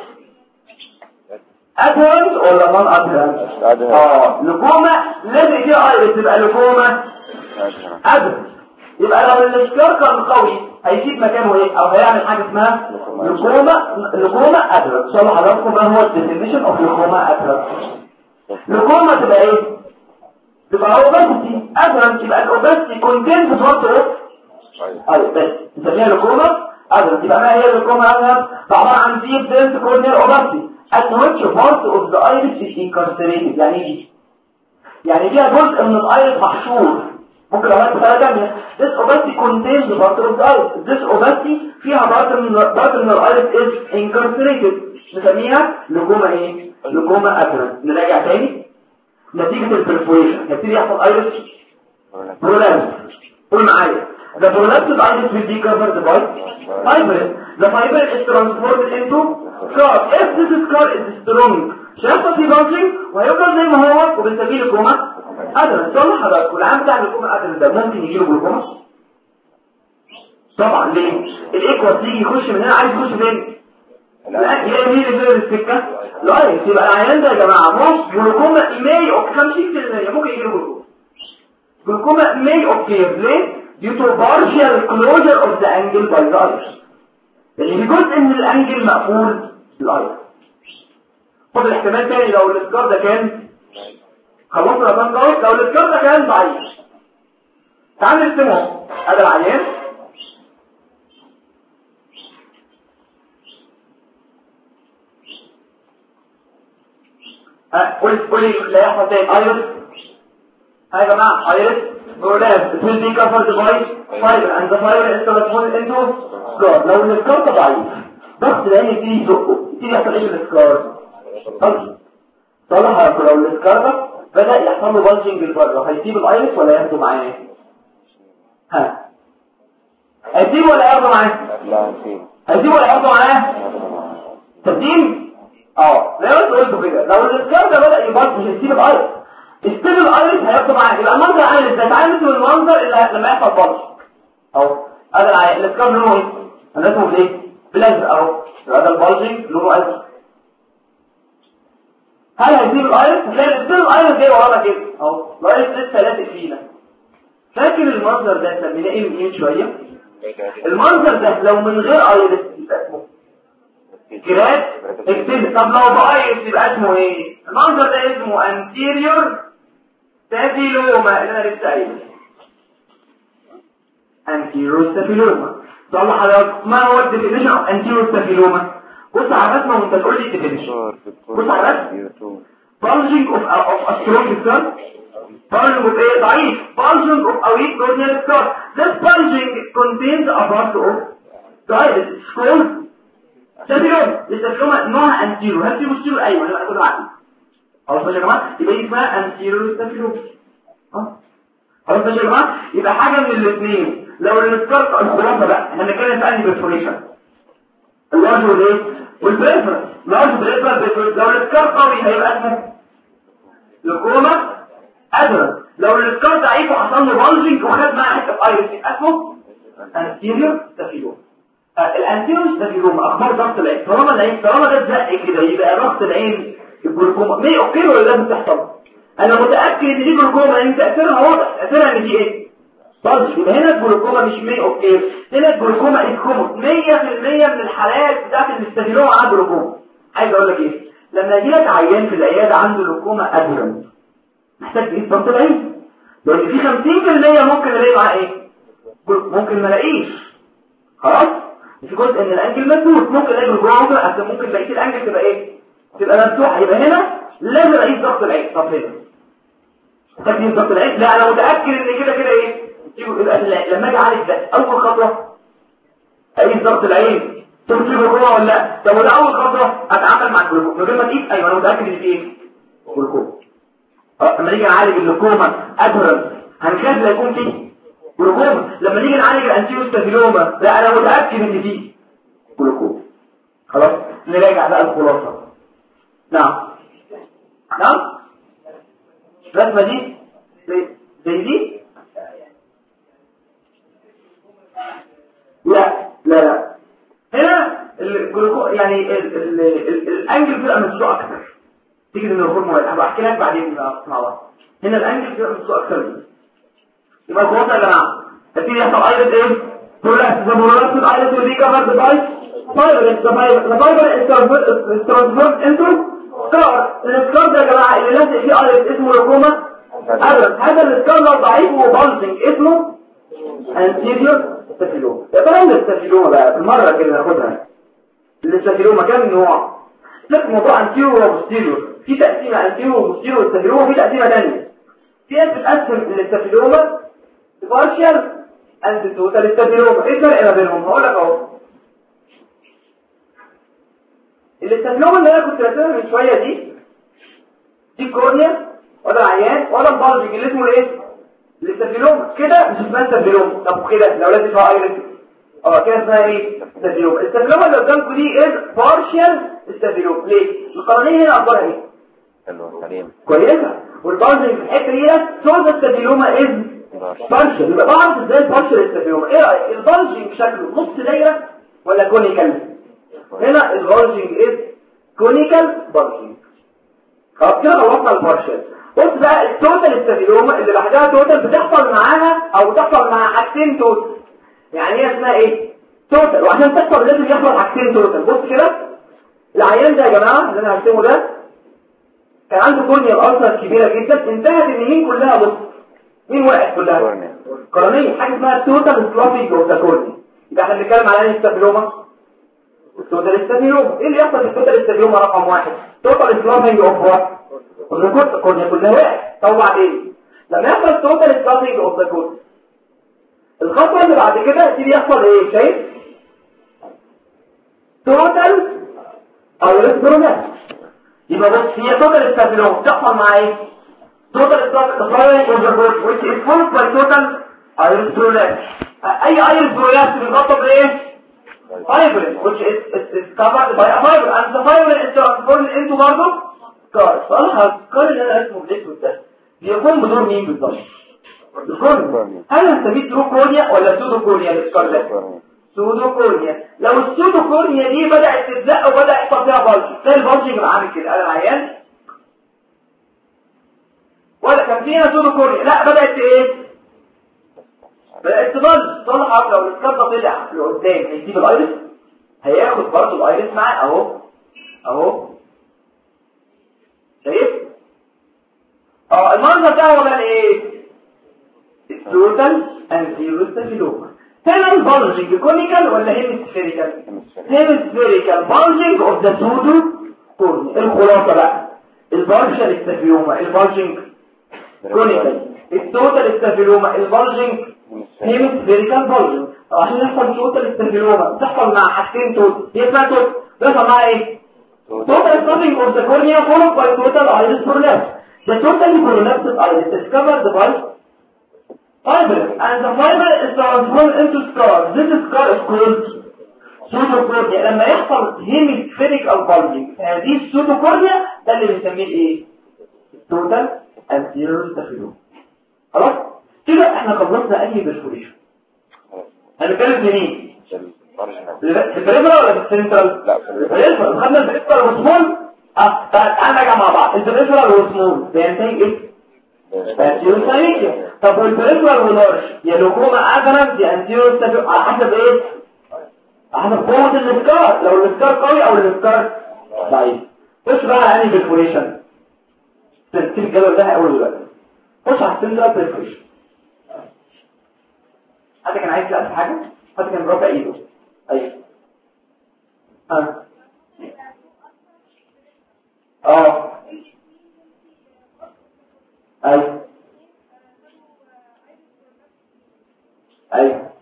ادهرنت ولا نون ادهرنت أدهرنت. اه لجومه لازم فيها ايرس تبقى لجومه ادهرنت يبقى لو الاشكار كان قوي هيسيب مكانه ايه او هيعمل حاجه اسمها لجومه لجومه ادهرنت ان شاء الله حضراتكم ما هو الديفينيشن اوف لجومه ادهرنت لجومه تبقى ايه تبقى اوبستي ادهرنت يبقى الاوبستي كونتنت فورت ايوه بس نسميها لكوما ادرس يبقى ما هي الليكوما ادرس عباره عن deep dense corneal opacity at which part of the iris is incarcerated يعني ايه دي؟ يعني فيها جزء من الايرس محشور ممكن لو انت بطريقه ثانيه this opacity contains part of the iris this opacity فيها part من part من الايرس is incarcerated نسميها لكوما ايه؟ لكوما ادرس نراجع تاني نتيجه البرفوريشن هيبتدي يحصل ايرس prolapse قول معايا The prolapsed iris will be covered by fiber. The fiber is transformed into scar. If this scar is strong, مش هيحصل فيه bouncing وهيفضل زي ما هو وبنسميه الجمعة أدرس صلح حضرتك والعام بتاع الجمعة أدرس ده ممكن يجيله بالجمعة طبعا ليه؟ الإيكوال تيجي يخش من هنا عايز يخش فين؟ لا هي مين اللي في السكة؟ لا يبقى العيان ده يا جماعة مش جلوكوما إيماي أو 50% ممكن يجيله جلوكوما جلوكوما may occur ليه؟ due to partial closure of the angle by the iris لأن في جزء من الأنجل مقفول بالايرس خد الاحتمال تاني لو الاسكار ده كان خلصنا رقم قوي لو الاسكار ده كان ضعيف تعال نرسمه هذا العيان ها قولي قولي لا يحصل تاني ايرس ها يا جماعه ايرس برولاب it will be covered by fiber and the fiber is transformed into scar لو الاسكار ده ضعيف ضغط العين يبتدي يزقه يبتدي يحصل ايه الاسكار طيب صلح لو الاسكار ده بدأ يحصل له بلجنج لبره هيسيب الايرس ولا ياخده معاه ها هيسيبه ولا ياخده معاه لا نسيب هيسيبه ولا ياخده معاه تبديل اه زي ما انت قلت كده لو الاسكار ده بدأ يبلج مش هيسيب الايرس يسيب الايرس هياخده معاه يبقى المنظر عامل ازاي تعالى مثل المنظر اللي لما يحصل بلج اهو هذا العي- الاسكار لونه ايه انا اسمه بايه بالازرق اهو يبقى ده البلجنج لونه ازرق هل هيسيب الايرس هتلاقي السيل الايرس جاي ورانا كده اهو الايرس لسه لازق فينا فاكر المنظر ده سميناه ايه من ايه شويه المنظر ده لو من غير ايرس يبقى اسمه جراد اكتب طب لو بايرس يبقى اسمه ايه المنظر ده اسمه anterior staphyloما اللي انا لسه قايله anterior staphyloما صلح حضرتك ما هو الديفينيشن اوف anterior staphyloما بص على الرسمه وانت تقول لي الديفينيشن بص على الرسم bulging of a, of a strong scar bulging of a ضعيف bulging of a weak corneal scar this bulging contains a part of the iris it's called staphylomas الستافيلوما نوعها anterior هل في مشكلة ايوه انا كده عارف خلاص ماشي يا جماعه يبقى دي اسمها anterior staphylomas اه خلاص ماشي يا جماعه يبقى حاجه من الاثنين لو السكار الخلاصه بقى احنا بنتكلم في انهي برفوريشن اللارج والايه والبريفرنس لارج بريفرنس لو الاسكار قوي هيبقى اسمه لكوما ادرس لو الاسكار ضعيف وحصل له بلجنج وخد معاه حته ايرس يبقى اسمه انتيريور ستافيلوما الانتيريور ستافيلوما اخبار ضغط العين طالما العين طالما ده اتزق كده يبقى ضغط العين الجلوكوما مية اوكي ولا لازم تحصل انا متاكد ان دي جلوكوما لان تاثيرها واضح تاثيرها ان دي ايه طيب يبقى هنا الجلوكوما مش 100 اوكي هنا الجلوكوما الكومون 100% من الحالات بتاعت الاستافيلوما عنده جلوكوما عايز اقول لك ايه لما يجي لك عيان في العياده عنده جلوكوما ادرن محتاج تقيس ضغط العين لان في 50% ممكن الاقي معاه ايه جل- ممكن ما الاقيش خلاص في جزء من الانجل مسدود ممكن الاقي جلوكوما ممكن أصل ممكن بقيه الانجل تبقى ايه تبقى مفتوحه يبقى هنا لازم اقيس ضغط العين طب هنا تقييم ضغط العين لا انا متاكد ان كده كده ايه يبقى ال- لما اجي اعالج ده اول خطوه اقيس ضغط العين شوف في جلوكوما ولا لا طب وده اول خطوه اتعامل مع الجلوكوما من غير ما تقيس ايوه انا متاكد ان في ايه جلوكوما اه لما نيجي نعالج اللوكوما ادرس هنخاف لا يكون فيه جلوكوما لما نيجي نعالج الانتيرو ستافيلوما لا انا متاكد ان فيه جلوكوز خلاص نراجع بقى الخلاصه نعم نعم الرسمه دي زي زي دي لا لا لا هنا الجلوكوز يعني ال- ال- ال- الانجل بيبقى مسلوق اكتر تيجي من الهرمون هبقى احكي لك بعدين بقى مع بعض هنا الانجل بيبقى مسلوق اكتر منه يبقى الخلاصه يا جماعه هتيجي يحصل ايضا ايه prolapse the prolapse iris will be covered by fiber the fiber the fiber is transferred is transferred into scar السكار ده يا جماعه اللي لازق فيه iris اسمه لوكوما ابدا هذا السكار لو ضعيف وبالزنج اسمه anterior staphyloма يا ترى الاستافيلوما بقى بالمره كده ناخدها الاستافيلوما كام نوع لك موضوع anterior وبوستيريور في تقسيمه anterior وبوستيريور استافيلوما وفي تقسيمه ثانيه في ناس بتقسم الاستافيلوما بارشال اند توتال استافيلوما ايه الفرق ما بينهم هقول لك اهو الاستافيلوما اللي انا كنت راسمها من شويه دي دي كورنيا ولا العيان ولا البالجنج اللي اسمه ايه الاستافيلوما كده مش اسمها استافيلوما طب كده لو لازم فيها ايرس اه كده اسمها ايه استافيلوما الاستافيلوما اللي قدامكم دي از بارشال استافيلوما ليه القرنيه هنا اخبارها ايه حلو سليم كويسه والبالجنج في الحته دي سورس استافيلوما از بارشل يبقى بعرف ازاي البارشل استافيلوما ايه رايك البالجنج شكله نص دايره ولا كونيكال هنا البالجنج از كونيكال بالجنج خلاص كده خلصنا البارشل بص بقى التوتال استافيلوما اللي بعدها توتال بتحصل معاها او بتحصل مع حاجتين توتال يعني هي اسمها ايه توتال وعشان تحصل لازم يحصل حاجتين توتال بص كده العيان ده يا جماعه اللي انا هرسمه ده كان عنده كورنيا الالسر كبيره جدا انتهت ان مين كلها بص مين وقعت كلها كورنيا. قرنيه حاجه اسمها توتال سلافينج اوف ذا كورنيا يبقى احنا بنتكلم على الاستافيلوما التوتال استافيلوما ايه اللي يحصل في التوتال استافيلوما رقم واحد توتال سلافينج اوف وات الكورنيا كلها وقعت طب وبعدين لما يحصل توتال سلافينج اوف ذا كورنيا الخطوه اللي بعد كده تيجي يحصل ايه شايف توتال ايرس برونات يبقى بص هي توتال استافيلوما بتحصل مع ايه total stock supply overboard which is caused by total iris prolapse اي iris prolapse بيغطى بايه fiber which is, is, is covered by a fiber and the fiber is transformed into برضه scar صالح السكار اللي انا اسمه بالاسود ده بيكون بدور مين بالظبط الكورنيا هل هنستفيد ثرو كورنيا ولا سودو كورنيا السكار ده كورنيا. سودو كورنيا لو السودو كورنيا دي بدأت تتزق وبدأ يحصل فيها بلج تلاقي البلج يبقى عامل كده انا عيان ولا كان فيها سودو كورنيا لا بدأت ايه بدأت تضل طلع لو السكار ده طلع لقدام هيسيب الايرس هياخد برضه الايرس معاه اهو اهو شايف اه المنظر ده هو بقى ايه التوتال انتيروستافيلوما هنا البلجنج كونيكال ولا هيمسفيريكال هيمسفيريكال بلجنج اوف ذا سودو كورني الخلاصه بقى البلجنج استافيلوما البلجنج كونيكال التوتال استافيلوما البلجنج هيمسفيريكال بلجنج عشان يحصل توتال استافيلوما تحصل مع حاجتين توتال هي اسمها توتال بيحصل معاها ايه total stopping of the cornea followed by total iris prolapse. The totally prolapsed iris is covered by fiber and the fiber is transformed into scar. This scar is called pseudocornea. لما يحصل hemispheric او bulging هذه السودوكورنيا ده اللي بنسميه ايه؟ total anterior staphylococcus. خلاص؟ كده احنا خلصنا اي برفوريشن. هنتكلم في مين؟ الأوريجينال. في البريفرال ولا في السنترال؟ لا في الريفر. البريفرال خدنا البريفرال والسمول اه تعال تعال نرجع مع بعض البريفرال والسمول بينتهي ايه؟ انتيرو سايكل طب والبريفرال واللارج يا لوكوما اجرم يا انتيرو سايكل على حسب ايه؟ على حسب قوة الاسكار لو الاسكار قوي او الاسكار ضعيف خش بقى على انهي بريفوريشن ترتيب الجدول ده اول دلوقتي خش على السنترال بريفوريشن حد كان عايز يسأل في حاجة؟ حد كان رافع ايده ايوه اه اه ايوه ايوه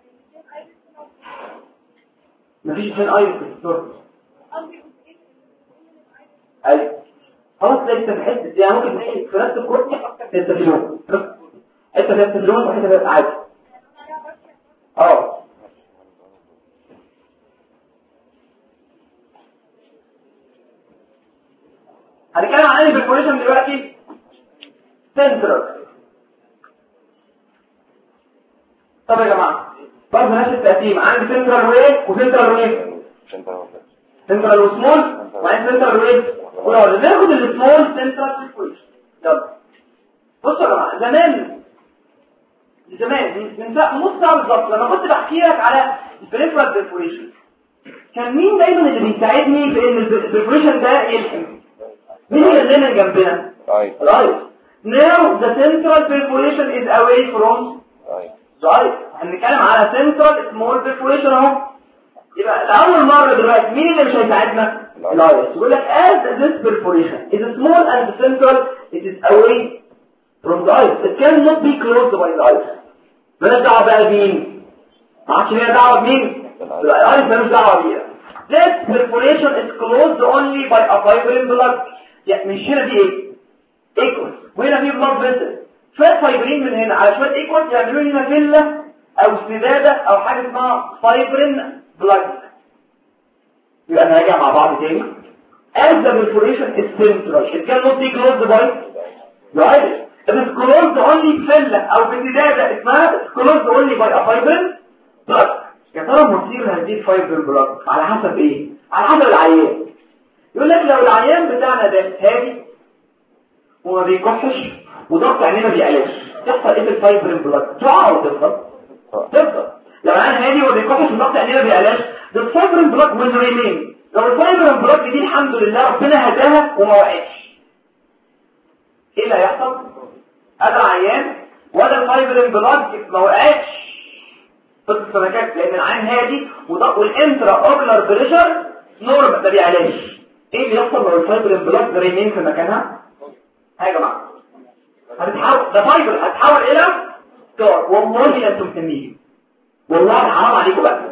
مفيش فين ايوه في الدكتور ايوه خلاص لسه في حته يعني ممكن تلاقي في نفس الكورنيا حته في التلفزيون حته في التلفزيون وحته في عادي اه هنتكلم عن انهي برفوريشن دلوقتي سنترال طب يا جماعه برضه نفس التقسيم عندي سنترال وايه وسنترال وايه سنترال وسمول وبعدين سنترال وايه ولو ناخد السمول سنترال برفوريشن يلا بصوا يا جماعه زمان زمان من نص ساعه بالظبط لما كنت بحكي لك على البريفرال برفوريشن كان مين دايما اللي بيساعدني في ان البرفوريشن ده يلحم مين اللي لنا جنبنا طيب right now the central perforation is away from طيب right هنتكلم على central small perforation اهو يبقى لأول مرة دلوقتي مين اللي مش هيساعدنا الايرس يقول لك as this perforation is small and central it is away from the iris it cannot be closed by the iris مالناش دعوة بقى بمين معرفش ليها دعوة بمين الايرس مالوش دعوة بيها this perforation is closed only by a fibrin blood يعني مش هنا دي ايه ايكوس وهنا في بلاد فيسل شويه فايبرين من هنا على شويه ايكوس يعملوا لنا فيلا او سداده او حاجه اسمها فايبرين بلاد يبقى نراجع مع بعض تاني as the perforation is central it cannot be closed by the iris it is closed only بفيلا او بسداده اسمها it's closed only by a fibrin blood يا ترى مصير هذه الفايبرين بلاد على حسب ايه على حسب العيان يقول لك لو العيان بتاعنا ده هادي وما بيكحش وضغط عينيه ما بيقلقش تحصل ايه في الفايبرين بلاد تقع او تفضل تفضل لو العيان هادي وما بيكحش وضغط عينيه ما بيقلقش ده الفايبرين بلاد ويل ريمين لو الفايبرين بلاد دي الحمد لله ربنا هداها وما وقعتش ايه اللي هيحصل ادى عيان ولا الفايبرين بلاد ما وقعتش في السمكات لان العين هادي وضغط والانترا اوبلر بريشر نورمال ما بيعلاش ايه اللي يحصل لو الفايبرين بلاد ريمين في مكانها يا جماعه هتتحول ده فايبر هتتحول الى ستار والله لا انتم مسميه والله حرام عليكم بقى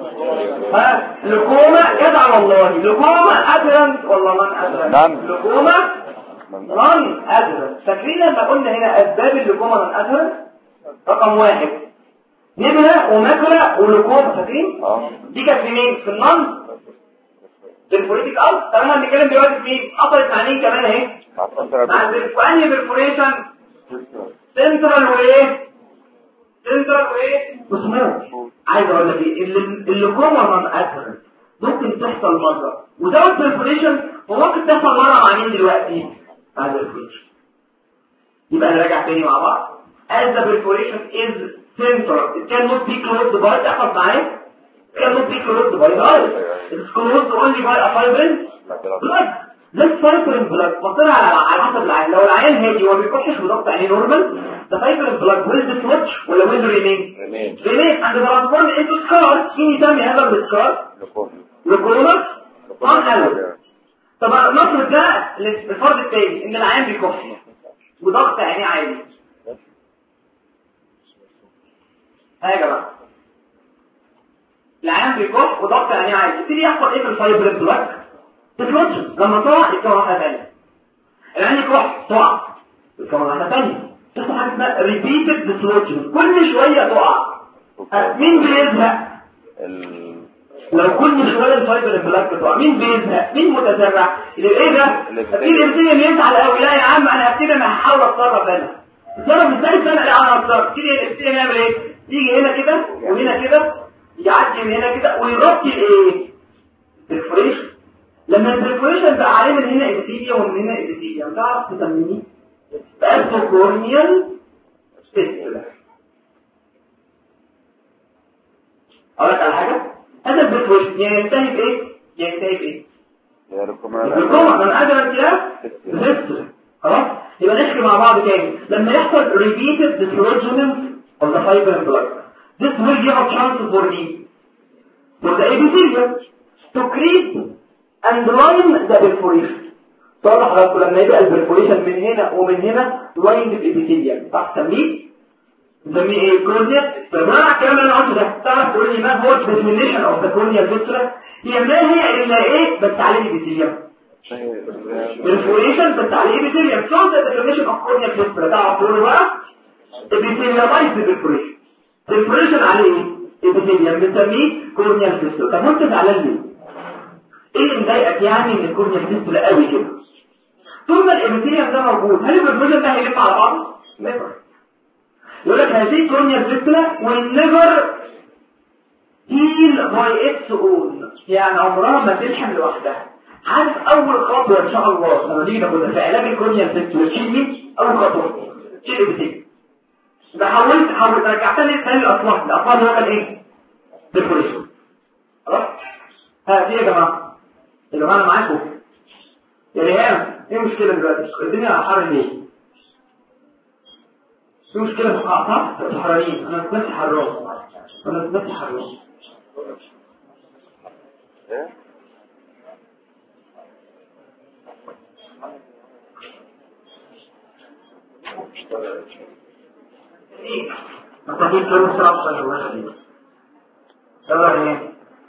ها لكوما جدع والله لكوما ادرنت والله من ادرنت نعم. لكوما من ادرنت فاكرين لما قلنا هنا اسباب اللكوما من ادرنت رقم واحد نبلة ومكرة ولكوما فاكرين اه دي كانت في مين في النون في البوليتيك ارت طب احنا بنتكلم دلوقتي في مين حصلت مع مين كمان اهي مع السنترال مع الانهي برفوريشن سنترال وايه سنترال وايه وسموث عايز اقول لك ايه اللي اللي كومن اثر ممكن تحصل مره وده برفوريشن وممكن تحصل مره مع مين دلوقتي مع البرفوريشن يبقى نراجع تاني مع بعض as the perforation is central it cannot be closed by تحفظ معايا it cannot be closed by the iris it is closed only by a fibrin blood ده الفايبرين بلاك بصير على على حسب العين لو العين هادي وما بيكحش وضغط عينيه نورمال ده فايبرين بلاك ويل سويتش ولا ويل ريمين ريمين ريمين عند ترانسفورم انتو سكار مين يسمي هذا السكار لكم لكولونس طبعا حلو طب نفرض ده الفرض الثاني ان العين بيكح وضغط عينيه عالي ها يا جماعه العين بيكح وضغط عينيه عالي يبتدي يحصل ايه في الفايبرين بلاك تفلتش لما تقع يتكون واحدة تانية العين يكح تقع يتكون واحدة تانية تحصل حاجة اسمها repeated dislocation كل شوية تقع أه، مين بيزهق ال لو كل شوية الفايبر البلاك تقع مين بيزهق مين متسرع اللي ايه ده اكيد يبتدي يزعل قوي لا يا عم انا هبتدي انا هحاول اتصرف انا اتصرف ازاي سنة لا انا اتصرف يبتدي يبتدي يعمل ايه يجي هنا كده وهنا كده يعدي من هنا كده ويغطي الايه الفريش لما البريكويشن بقى عليه من هنا ابتيديا ومن هنا ابتيديا تعرف تسميه بقى كورنيال ستيستولا اقول لك على حاجه هذا البريكويشن ينتهي بايه ينتهي بايه بالجمعة من أجل الكلاب بفستر خلاص يبقى نحكي مع بعض تاني لما يحصل repeated dislodgement of the fiber blood this will give a chance for me for the epithelium to creep and line the perforation طبعا حضراتكم لما يبقى البرفوريشن من هنا ومن هنا لاين الابيثيليوم صح تسميه نسميه ايه كورنيا فبناء على الكلام اللي انا قلته ده تعرف تقول لي ما هو الديفينيشن اوف ذا كورنيا فيسترا هي ما هي الا ايه بس عليه الابيثيليوم perforation بس عليه ابيثيليوم so the definition of corneal fistula تعرف تقول بقى epithelialized perforation perforation عليه ايه epithelium بنسميه corneal fistula طب وانت زعلان ليه ايه اللي مضايقك يعني ان الكورنيا فيستولا قوي كده طول ما الابيثيليوم ده موجود هل البرفوجن ده هيلف على بعضه؟ نيفر يقول لك هذه كورنيا فيستولا والنيفر هيل باي اتس اون يعني عمرها ما تلحم لوحدها عارف اول خطوه ان شاء الله لما نيجي ناخدها في علاج الكورنيا فيستولا تشيل مين؟ اول خطوه تشيل الابيثيليوم ده حولت حولت رجعتني تاني الاطلاق الاطلاق ده كان ايه؟ ديفوريشن خلاص؟ ها دي يا جماعه يا جماعه انا معاكم يا ريهام ايه المشكله دلوقتي؟ الدنيا حر ليه؟ في مشكلة في القعقع الحراريين انا بس حرام انا بس حرام ايه محتاجين كلمة سرعة صلى الله عليه وسلم يلا ايه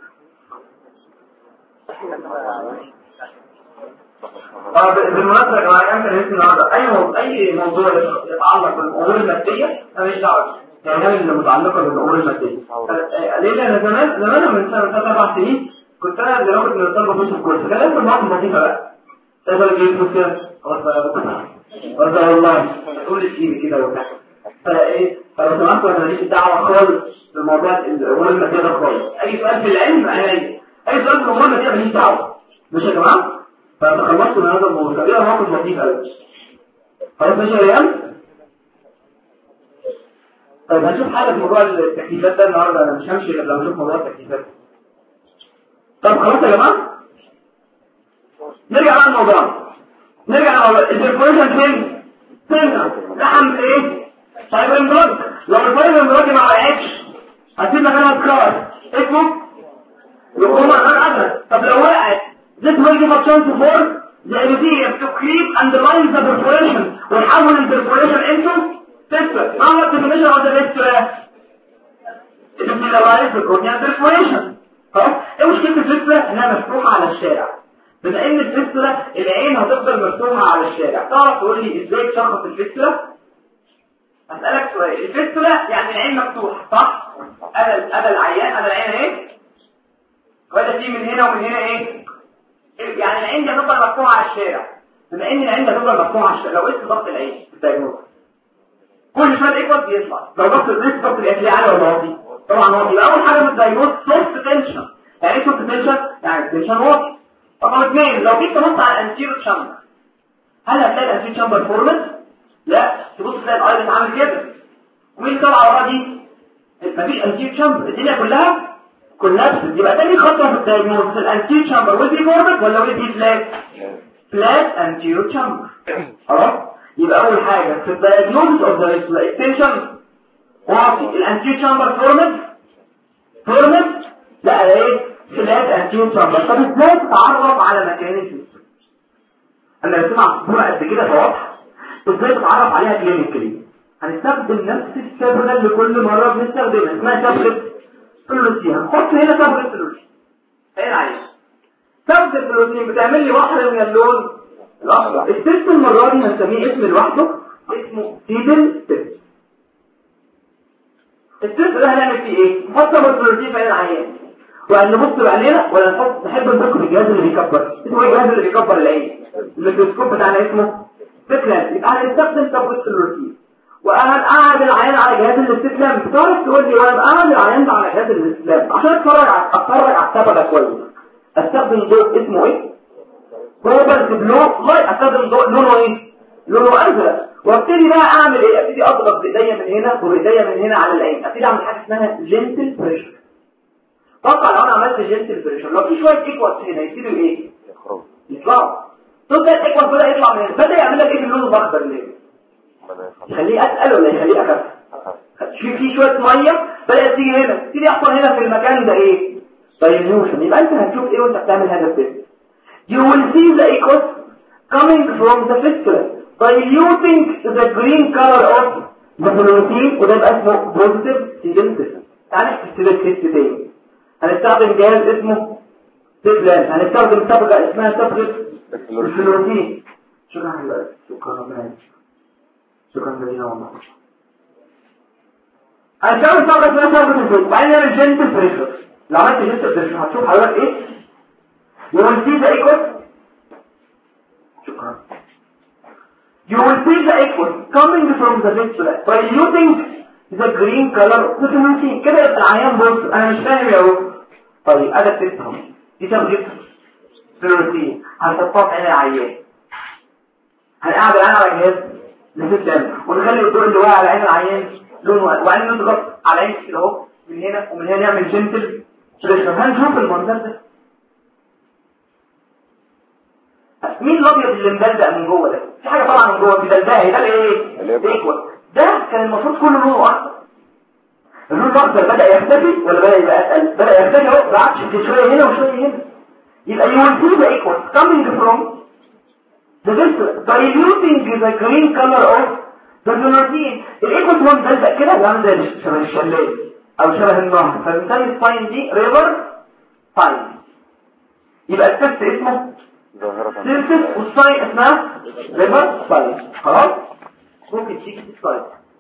طب بالمناسبة يا جماعة انت نسيت النهارده اي موضوع اي موضوع يتعلق بالامور المادية انا مش دعوة يعني هي اللي متعلقة بالامور المادية ليه لان زمان زمان من سنة ثلاث اربع سنين كنت انا اللي باخد من الطلبة فلوس الكورس كان لازم المواقف لطيفة بقى تقدر تجيب فلوس كده خلاص بقى بس والله تقول لي كده وبتاع فايه فلو سمحت انا ماليش دعوه خالص بموضوع الامور الماديه ده خالص اي سؤال في العلم انا اي اي سؤال في الامور الماديه ماليش دعوه مش يا جماعه فتخلصت من هذا الموضوع ده موقف لطيف قوي خلاص ماشي يا ريان طيب هنشوف حاجه في موضوع التكليفات ده النهارده انا مش همشي غير لو نشوف موضوع التكليفات طب خلاص يا جماعه نرجع بقى للموضوع نرجع للموضوع الديفوريشن فين فين لحم ايه فايبر امبراج لو الفايبر امبراج ما وقعتش هتسيب مكانها سكار اسمه لقومة غير أبدا طب لو وقعت this will give a chance for the epithelium to creep and line the perforation ويحول ال perforation into fistula ما هو definition of the fistula؟ الفistula line the corneal perforation خلاص ايه مشكلة الفستلة انها مفتوحة على الشارع بما ان الفستلة العين هتفضل مفتوحة على الشارع تعرف تقول لي ازاي تشخص الفستلة اسألك سؤال الفستلة يعني العين مفتوحة صح انا انا العيان انا العين ايه وده دي من هنا ومن هنا ايه يعني العين دي هتفضل مفتوحة على الشارع بما ان العين دي هتفضل مفتوحة على الشارع لو قلت ضغط العين في الدايجنوز كل شويه الايكوال بيطلع لو ضغط الريسك ضغط العين عالي ولا واطي طبعا واطي يبقى اول حاجه في الدايجنوز سوفت تنشن يعني ايه سوفت تنشن يعني التنشن واطي رقم اثنين لو جيت تبص على الانتيرو تشامبر هل هتلاقي الانتيرو تشامبر فورمت لا تبص تلاقي الايرس عامل كده ومين طالعه ورا دي مفيش انتيرو تشامبر الدنيا كلها كولابس يبقى تاني خطوه في الدايجنوز في الانتيرو تشامبر ويل بي فورمت ولا ويل بي فلات فلات انتيرو تشامبر خلاص يبقى اول حاجه في الدايجنوز اوف ذا اكستنشن واطي الانتيرو تشامبر فورمت فورمت لا ايه فلات انتيرو تشامبر طب ازاي تتعرف على مكان الفيستول انا بسمع صوره قد كده فواضحه ازاي تتعرف عليها كلينيكلي هنستخدم نفس الصبغه اللي كل مره بنستخدمها اسمها صبغه فلوسين هنحط هنا صبغه فلوسين هنا عايز صبغه الفلوسين بتعمل لي بحر من اللون الاخضر التست المره دي هنسميه اسم لوحده اسمه سيدل تست التست ده هنعمل فيه ايه نحط صبغه فلوسين في عين العيان وان نبص بعينينا ولا نحط نحب نبص في الجهاز اللي بيكبر اسمه ايه الجهاز اللي بيكبر العين الميكروسكوب بتاعنا اسمه ستلام يبقى هنستخدم صبغه فلوسين وانا قاعد العيان على جهاز الاستسلام بتعرف تقول لي وانا قاعد العيان ده على جهاز الاستسلام عشان اتفرج على اتفرج على الصبغه كويس استخدم ضوء اسمه ايه روبرت بلو لايت استخدم ضوء لونه ايه لونه ازرق وابتدي بقى اعمل ايه ابتدي اضغط بايديا من هنا وبايديا من هنا على العين ابتدي اعمل حاجه اسمها جنتل بريشر طبعا لو انا عملت جنتل بريشر لو في شويه ايكوالز هنا يبتدوا ايه يخرج يطلعوا تبدا الايكوالز بدا يطلع من هنا بدا يعمل لك ايه باللون الاخضر ليه بدأ يخرج يخليه اتقل ولا يخليه اخف في في شويه ميه بدات تيجي هنا تيجي يحصل هنا في المكان ده ايه دايليوشن يبقى انت هتشوف ايه وانت بتعمل هذا التست you will see the equals coming from the fistula diluting the green color of the protein وده يبقى اسمه positive synthesis تعالى نحسب التست تاني هنستخدم جهاز اسمه سيبلان هنستخدم صبغه اسمها صبغه الفلوروتين شكرا حبيبي شكرا ربنا يعينك. شكرا جزيلا والله هنستخدم صبغه اسمها صبغه الفلوروتين بعدين نعمل جنتل بريشر لو عملت جنتل بريشر هتشوف حضرتك ايه يقول في ذا ايكوال شكرا you will see the equus coming from the fistula diluting the green color فيتامين كده يبقى العيان بص انا مش فاهم يا رب طيب انا بتفهم دي تغذيه فلوروسين هنحطها في عين العيان هنقعد العين على جهاز لفتلم ونخلي الدور اللي واقع على عين العيان لونه وبعدين نضغط على عين كده اهو من هنا ومن هنا نعمل جنتل بريشر هنشوف المنظر ده مين الابيض اللي مدلدق من جوه ده في حاجه طبعا من جوه مدلدقه ده ايه الايكوال ده كان المفروض كله لونه اخضر اللون الاخضر بدا يختفي ولا بدا يبقى اتقل بدا يختفي اهو بعدش شويه هنا وشويه هنا يبقى you will see the equal coming from the vessel diluting the green color of the fluorescein الايكوال هو مدلدق كده وعامل زي شبه الشلال او شبه النهر فبالتالي الساين دي ريفر ساين يبقى التست اسمه ظاهرة سيرفس والساين اسمها ريفر ساين خلاص ممكن تيجي في الساين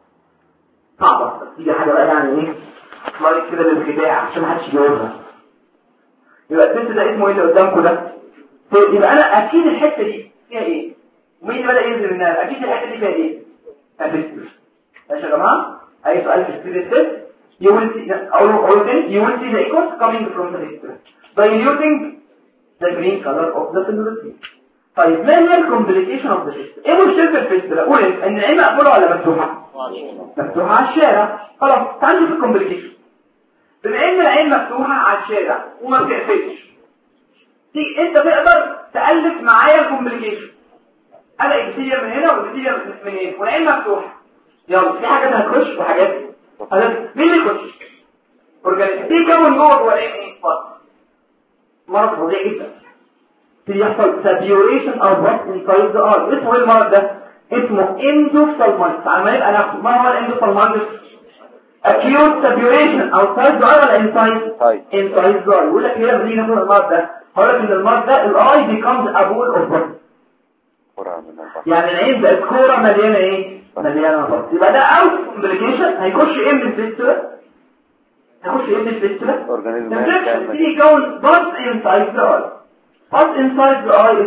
صعبة بس دي حاجة بقى يعني ايه سلايد كده للخداع عشان محدش يجاوبها يبقى التست ده اسمه ايه اللي قدامكم ده طيب يبقى انا اكيد الحتة دي فيها ايه ومين اللي بدأ ينزل منها اكيد الحتة دي فيها ايه افستر ماشي يا جماعة اي سؤال في الستيل تيست you will see أقول أقول تاني you will see the echoes coming from the fistula diluting the green color of the fluorescein طيب ما هي الكومبليكيشن اوف ذا fistula ايه مشكلة الفيستولا قول انت ان العين مقفولة ولا مفتوحة مفتوحة على الشارع خلاص تعال نشوف الكومبليكيشن بما ان العين مفتوحة على الشارع وما بتقفلش تيجي انت تقدر تألف معايا الكومبليكيشن انا ابتدي من هنا وابتدي من هنا والعين مفتوحة يلا في حاجات هتخش وحاجات هتخش مين اللي يخش اورجانيزم دي كون جوه جوه العين ايه فرق مرض فظيع جدا في يحصل سابيوريشن او بس انسايد ذا ار اسمه ايه المرض ده اسمه اندوفالمايتس على ما يبقى ناخد ما هو الاندوفالمايتس acute سابيوريشن outside the eye ولا inside طيب inside the eye يقول لك ليه لما نيجي ناخد المرض ده هقول لك ان المرض ده الاي becomes a ball of blood قرعة من البحر يعني العين بقت كوره مليانه ايه مليانه بط يبقى ده اوت كومبليكيشن هيخش ايه من الفيستولا هيخش ايه من الفيستولا اورجانيزم infection تيجي يكون buzz inside the eye buzz inside the eye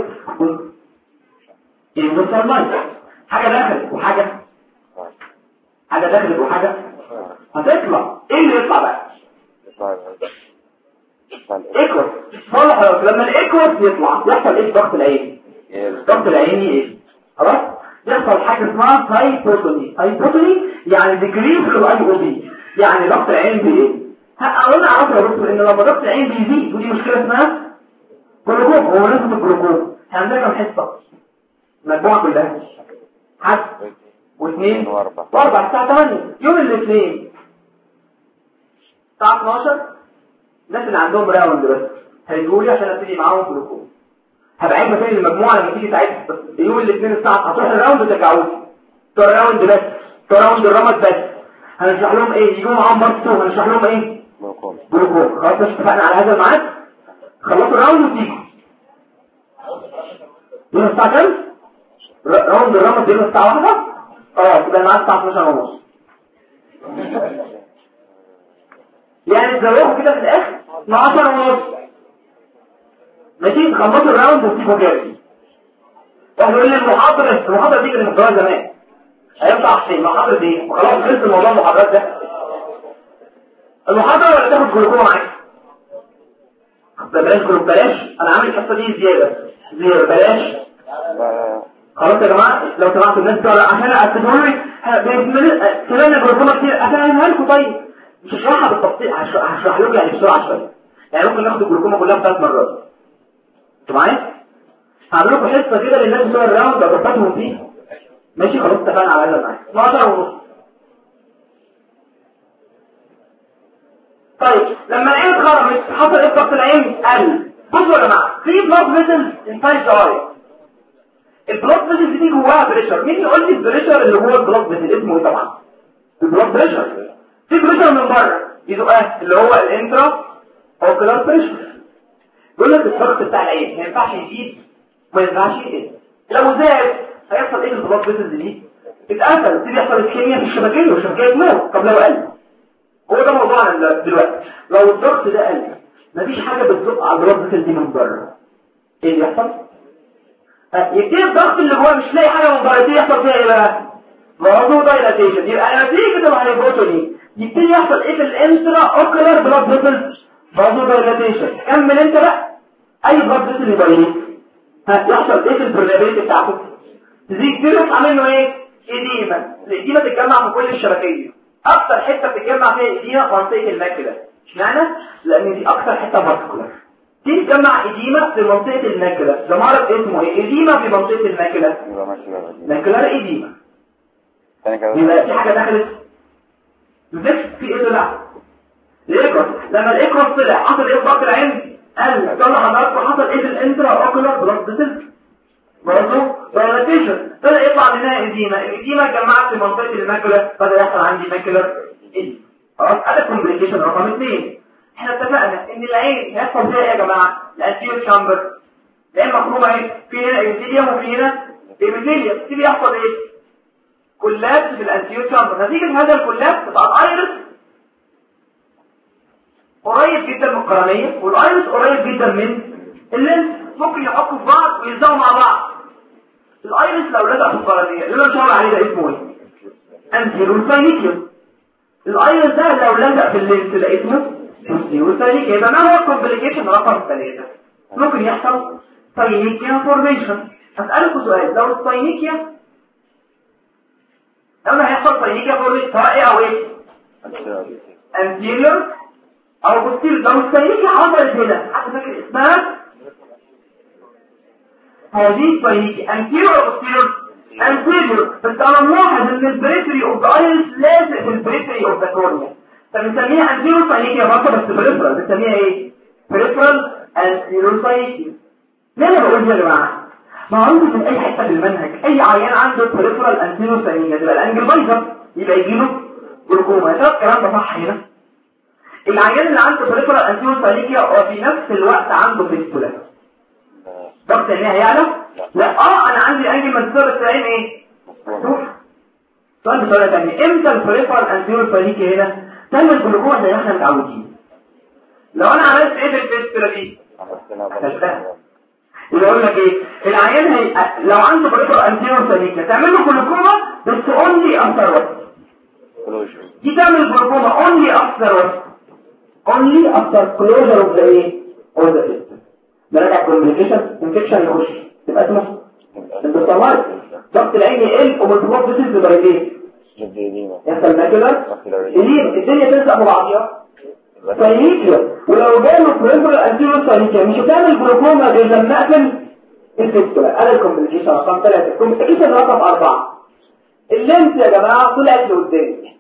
is endothelitis حاجه دخلت وحاجه حاجه دخلت وحاجه هتطلع ايه اللي يطلع بقى ايكوس صالح لما الايكوس يطلع يحصل ايه في ضغط العين ضغط العيني ايه خلاص يحصل حاجه اسمها هايبوتوني هايبوتوني يعني ديكريز في الاي او بي يعني ضغط العين بايه اقول اعرف يا دكتور ان لما ضغط العين بيزيد ودي مشكله اسمها جلوكوم هو نسبه الجلوكوم احنا عندنا كام حصه المجموعه كلها حد واثنين واربع واربع الساعه 8 يوم الاثنين الساعه 12 الناس اللي عندهم راوند بس هيجوا لي عشان ابتدي معاهم جلوكوم هبقى عايز مكان المجموعه لما تيجي ساعتها بس يوم الاثنين الساعه هتروح الراوند وترجعوا لي بتوع الراوند بس بتوع راوند الرمد بس هنشرح لهم ايه يجوا معاهم برضه تو هنشرح لهم ايه جلوكوم جلوكوم خلاص مش اتفقنا على هذا الميعاد خلصوا الراوند وتيجوا يوم الساعه كام ر- راوند الرمد يوم الساعه 1 اه يبقى الميعاد الساعه 12 ونص يعني تزوقوا كده في الاخر 12 ونص ماشي تخلصوا الراوند وتسيبوا جاري واحد يقول لي المحاضرة المحاضرة دي كانت مكتوبة زمان ايام بتاع حسين المحاضرة دي وخلاص خلص الموضوع المحاضرات ده المحاضرة ولا تاخد جلوكوم معاك ده بلاش جلوكوم بلاش انا عامل الحصة دي زيادة زيادة بلاش خلاص يا جماعة لو سمعتوا الناس بتوع عشان اعتبروا لي كلامنا جلوكومة كتير افهمها لكم طيب مش هشرحها بالتفصيل هشرح هشرح لكم يعني بسرعة شوية يعني ممكن ناخد الجلوكومة كلها في ثلاث مرات انتوا معايا؟ هعمل لكم حصه كده للناس بتوع الراوند اضبطهم فيه ماشي خلاص اتفقنا على هذا معاك 12 ونص طيب لما العين اتخرمت حصل ايه في ضغط العين قل بصوا يا جماعه في بلاد فيسلز انسايد ذا اي البلاد فيسلز دي جواها بريشر مين يقول لي البريشر اللي جوه البلاد فيسل اسمه ايه طبعا البلاد بريشر في بريشر من بره يزقها اللي هو الانترا اوكلار بريشر يقول لك الضغط بتاع العين ما ينفعش يزيد ما ينفعش يقل لو زاد هيحصل ايه البلاد فيسلز دي اتقفل يبتدي يحصل الكيمياء في الشبكيه والشبكيه تموت طب لو قل هو ده موضوعنا دلوقتي لو الضغط ده قل مفيش حاجه بتزق على البلاد فيسل دي من بره ايه اللي يحصل ها، يبتدي الضغط اللي جوه مش لاقي حاجه من بره يبتدي يحصل بقى موضوع دايلاتيشن يبقى نتيجه الهايبوتوني يبتدي يحصل ايه في الانترا اوكولار بلاد فيسلز موضوع دايلاتيشن كمل انت بقى اي بلاد فيسل يبقى ايه يحصل ايه في البرلابيلتي بتاعته تزيد كتير يطلع منه ايه ايديما الايديما تتجمع في كل الشبكيه اكتر حته بتتجمع فيها ايديما منطقه الماكله اشمعنى لان دي اكتر حته فاسكولار دي تجمع ايديما في منطقه الماكله ده مرض اسمه ايه ايديما في منطقه الماكله يبقى ماشي بقى ماكلار ايديما تاني كده يبقى في حاجه دخلت مفيش في ايه طلع الايكروس لما الايكروس طلع حصل ايه في ضغط العين قال طلع حضراتكم حصل ايه في الانترا اوكولار بلاد فيسل برضه دايلاتيشن بدا يطلع منها اديما الاديما اتجمعت في منطقه الماكولا بدا يحصل عندي ماكولار اديما خلاص ادي كومبليكيشن رقم اثنين احنا اتفقنا ان العين هيحصل فيها ايه يا جماعه الانتيور شامبر العين مخرومه ايه في هنا ايبيثيليوم وفي هنا ايبيثيليوم تيجي يحصل ايه كولابس في الانتيور شامبر نتيجه هذا الكولابس بتاع الايرس قريب جدا من القرنيه والايرس قريب جدا من اللينس ممكن يحطوا في بعض ويلزقوا مع بعض الايرس لو لزق في القرنيه اللي انا شاور عليه ده اسمه ايه انتيرو ساينيكيوم الايرس ده لو لزق في اللينس ده اسمه انتيرو ساينيكيوم يبقى ما هو الكومبليكيشن رقم ثلاثة ممكن يحصل ساينيكيا فورميشن هسألكم سؤال لو الساينيكيا لما هيحصل ساينيكيا فورميشن سواء ايه او ايه anterior او posterior لو الساينيكيا حصلت هنا حتى فاكر اسمها هذه ساينيكيا anterior او posterior anterior بس انا ملاحظ ان البريفري اوف ذا ايرس لازق في البريفري اوف ذا كورنيا فبنسميها anterior ساينيكيا برضه بس بريفرال بنسميها ايه peripheral anterior ساينيكيا ليه انا بقول يا جماعه معروف في اي حته في المنهج اي عيان عنده peripheral anterior ساينيكيا تبقى الانجل بايظه يبقى يجيله جلوكوما يا ترى الكلام ده صح هنا العيان اللي عنده بريفرال انتيرو ساينيكيا هو في نفس الوقت عنده فيستولا ضغط عينيه هيعلى لا اه انا عندي انجل منسوب العين ايه مفتوح سؤال بطريقه ثانيه امتى البريفرال انتيرو ساينيكيا هنا تم الجلوكوما زي ما احنا متعودين لو انا عملت ايه في الفيستولا دي يبقى اقول لك ايه العيان هي... لو عنده بريفرال انتيرو ساينيكيا تعمل له جلوكوما بس اونلي افتر وقت دي تعمل جلوكوما only after what? only after closure of the ايه of the system ده راجع communication infection يخش تبقى اسمه انتصامات ضغط العين يقل ومتوقف بسيط بدرجتين يحصل ماكولار الدنيا الدنيا تلزق في بعضيها ساينيكيا ولو جاله بريفرال انتيرو ساينيكيا مش هتعمل جلوكوما غير لما اقفل الفيستولا ادي الكومبليكيشن رقم 3 الكومبليكيشن رقم 4 اللينس يا جماعه طلعت لقدام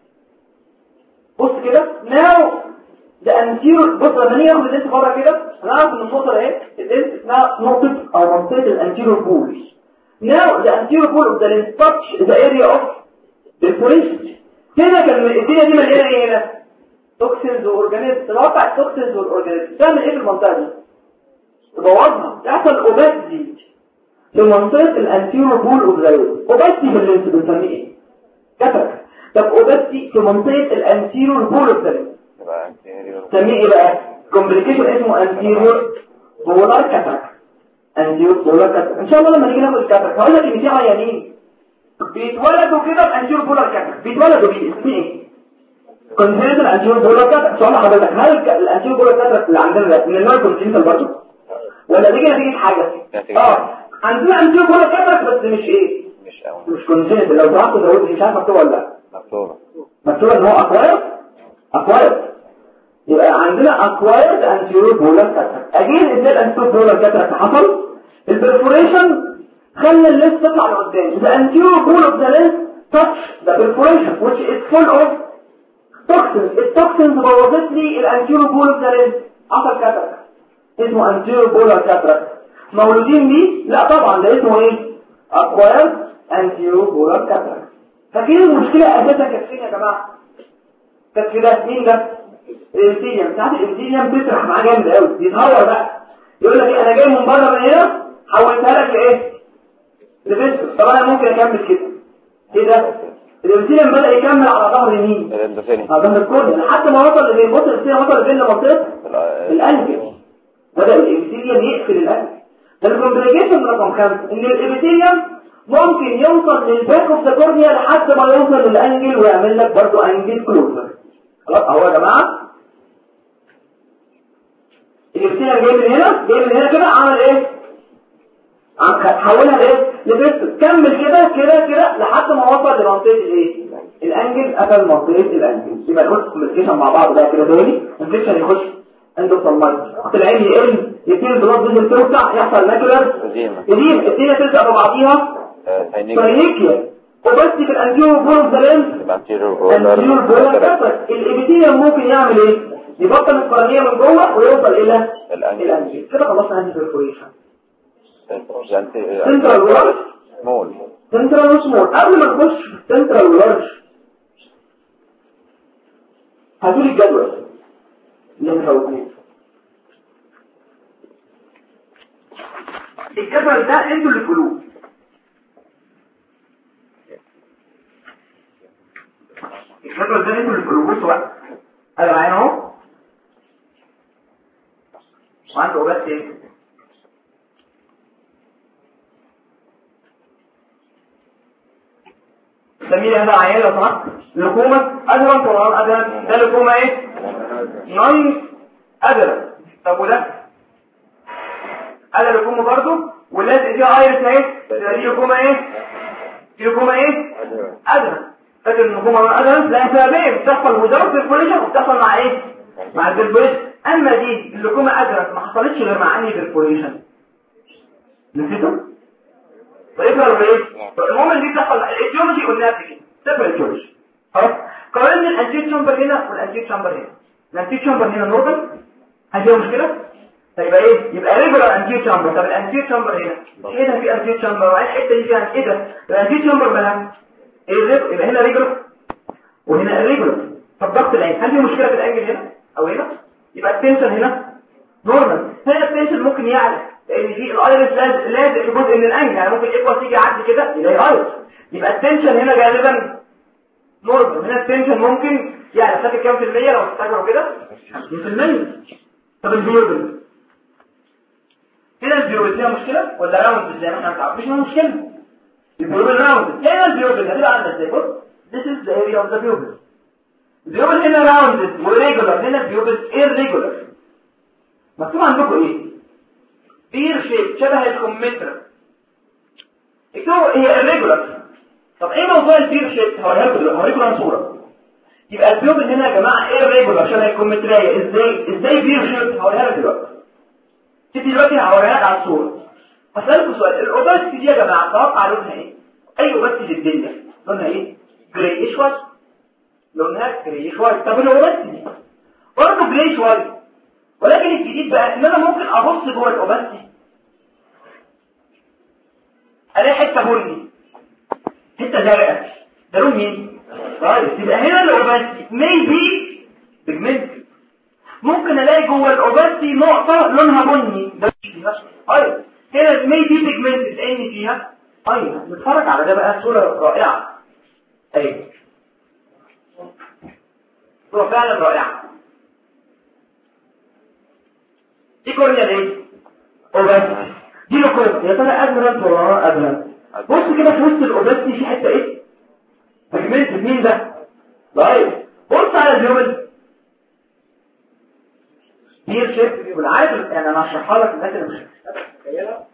بص كده ناو ده انتيرو بص لما نيجي ناخد اللينس بره كده هنعرف ان النقطه اهي اللينس اسمها نقطه او منطقه الانتيرو بول ناو ذا انتيرو بول اوف ذا لينس تاتش ذا اريا اوف ديفوريشن كده كان الدنيا دي مليانه ايه هنا توكسينز واورجانيزم تتوقع التوكسينز والاورجانيزم تعمل ايه في المنطقه دي تبوظها يحصل اوباسيتي في منطقه الانتيرو بول اوف ذا اوباسيتي في اللينس بنسميه ايه كترك طب اوباسيتي في منطقه الانتيرو بول اوف ذا لينس سميه ايه بقى كومبليكيشن اسمه انتيريور بولار كاتراك انتيريور بولار كاتراك ان شاء الله لما نيجي ناخد الكاتراك هقول لك ان في عيانين بيتولدوا كده بانتيريور بولار كاتراك بيتولدوا بيه اسمه ايه كونجنتال انتيريور بولار كاتراك سؤال حضرتك هل الانتيريور بولار كاتراك اللي عندنا ده من النوع كونجنتال برضه ولا دي نتيجه حاجه اه عندنا انتيريور بولار كاتراك بس مش ايه مش قوي مش كونجنتال لو ضغطت زودت مش عارف مكتوب ولا لا مكتوبة مكتوب ان هو اكواير اكواير يبقى عندنا acquired anterior polar cataract اجين ازاي الانتيريور polar cataract حصل البرفوريشن خلى اللينس تطلع لقدام the anterior pole of the lens touch the perforation which is full of toxins التوكسينز بوظت لي الانتيريور pole of the lens حصل cataract اسمه anterior polar cataract مولودين بيه لا طبعا ده اسمه ايه acquired anterior polar cataract فاكرين المشكله اساسا كانت فين يا جماعه كانت كده مين ده الانسيليوم ساعات الانسيليوم بتسرح معاه جامد قوي بيتهور بقى يقول لك ايه انا جاي من بره من هنا حولتها لك لايه لفيسكس طب انا ممكن اكمل كده ايه ده الانسيليوم بدا يكمل على ظهر مين الاندوثيني على ظهر الكورنيا لحد ما وصل لبين بص الانسيليوم وصل لبين منطقه القلب بدا الانسيليوم يقفل القلب ده الكومبليكيشن رقم خمسة ان الابيثيليوم ممكن يوصل للباك اوف ذا كورنيا لحد ما يوصل للانجل ويعمل لك برضه انجل كلوزر خلاص اهو يا جماعه الابتلاء جاي من هنا جاي من هنا كده عمل ايه حولها لايه لفيستس كمل كده كده كده لحد ما وصل لمنطقه الايه الانجل قفل منطقه الانجل يبقى نخش كوميونيكيشن مع بعض بقى كده تاني الانفكشن يخش اندوسالمايت العين يقل يبتدي البلاد فيزل توسع يحصل ماكولار يديم الدنيا تلزق ببعضيها فريكيا وبس في الانتيور بول ذا لينس الانتيور بول الابيثيليوم ممكن يعمل ايه يبطل القرنيه من جوه ويوصل الى الانجل كده خلصنا عندي بيرفوريشن سنترال ولارج سمول سنترال وسمول قبل ما نخش في سنترال ولارج هاتولي الجدول اللي مفوتين الجدول ده انتوا اللي تقولوه الجدول ده انتوا اللي تقولوه بصوا بقى انا معايا اهو وعنده بس ايه سميه هذا عيان لو سمحت لكومة أدرم طبعا أدرم ده لكومة ايه نون أدرم طب وده أدرم لكومة برضو واللازق دي ايرس اهي دي لكومة ايه دي لكومة ايه أدرم فاكر ان لكومة نون أدرم لا سببين بتحصل مجرد بالفوليشن وبتحصل مع ايه مع البربوليشن اما دي اللكومة أدرم ما حصلتش غير مع انهي بربوليشن نسيته طيب ولا ايه المهم ان دي بتحصل الايديولوجي قلناها في كده سيبر ايديولوجي خلاص قارن الانتي تشامبر هنا والانتي تشامبر هنا الانتي تشامبر هنا نورمال هل فيها مشكله هيبقى ايه يبقى ريجولار انتي تشامبر طب الانتي تشامبر هنا هنا في انتي تشامبر وعين الحته دي فيها ايه ده الانتي تشامبر مالها ايه يبقى هنا ريجولار وهنا ريجولار طب ضغط العين هل في مشكله في الانجل هنا او هنا يبقى التنشن هنا نورمال هنا التنشن ممكن يعلى لان في الايرس لازق في جزء من الانجل يعني ممكن الايكوال تيجي يعدي كده يلاقي ايرس يبقى التنشن هنا غالبا نورمال هنا التنشن ممكن يعني فاكر كام في المية لو تفتكروا كده 50% طب البيوبل هنا البيوبل فيها مشكلة ولا راوند زي ما احنا بنتعرف مش مشكلة البيوبل راوند هنا البيوبل هتبقى عندنا ازاي بص this is the area of the pupil البيوبل هنا راوند وريجولار هنا البيوبل irregular مكتوب عندكم ايه بير شيب شبه الكمثرى اكتبوا هي irregular طب ايه موضوع البير شيب هوريها لكم دلوقتي هوريكم انا صوره يبقى البيوبل هنا يا جماعه irregular شبه الكمثريه ازاي ازاي بير شيب هوريها لك دلوقتي تدي دلوقتي هوريها لك على الصوره هسألكم سؤال الاوباسيتي دي يا جماعه توقع لونها ايه اي اوباسيتي في الدنيا لونها ايه جرايش وايت لونها جرايش وايت طب الاوباسيتي دي برضه جرايش وايت ولكن الجديد بقى ان انا ممكن ابص جوه الاوباسيتي الاقي حته بني حته زرقاء ده لون مين طيب يبقى هنا الاوباسيتي ميبي بيجمنت ممكن الاقي جوه الاوباسيتي نقطه لونها بني ده ايوه هنا ميبي بيجمنت لان فيها ايوه نتفرج على ده بقى صوره رائعه ايوه صوره فعلا رائعه دي كورنيا ايه اوباسيتي دي لوكورنيا يا ترى ادمرال ولا ادمرال بص كده في وسط الاوباسيتي في حته ايه بيجمنت مين ده طيب بص على الجيومتري بير شيب والعادل يعني انا هشرحها لك الناس اللي مش متخيلها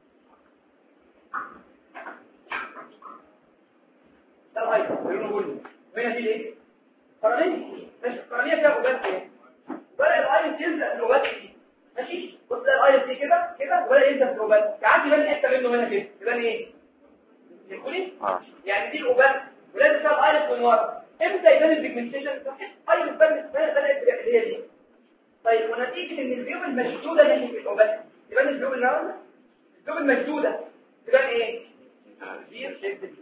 ده الايكون ويقولوا قولوا وهنا دي ايه قرنيه ماشي قرنيه فيها اوبات ايه ولا الايس يلزق في الاوبات دي ماشي بص الايس دي كده كده ولا يلزق في الاوبات يعني يبان حته منه هنا كده يبان ايه يقولي يعني دي الاوبات ولازم فيها الايس من ورا امتى يبان البيجمنتيشن ايس بان بدات هي دي طيب ونتيجة ان البيوب المشدودة ناحية الأوبات يبان البيوب النهاردة البيوب المشدودة تبان ايه؟ كبير شد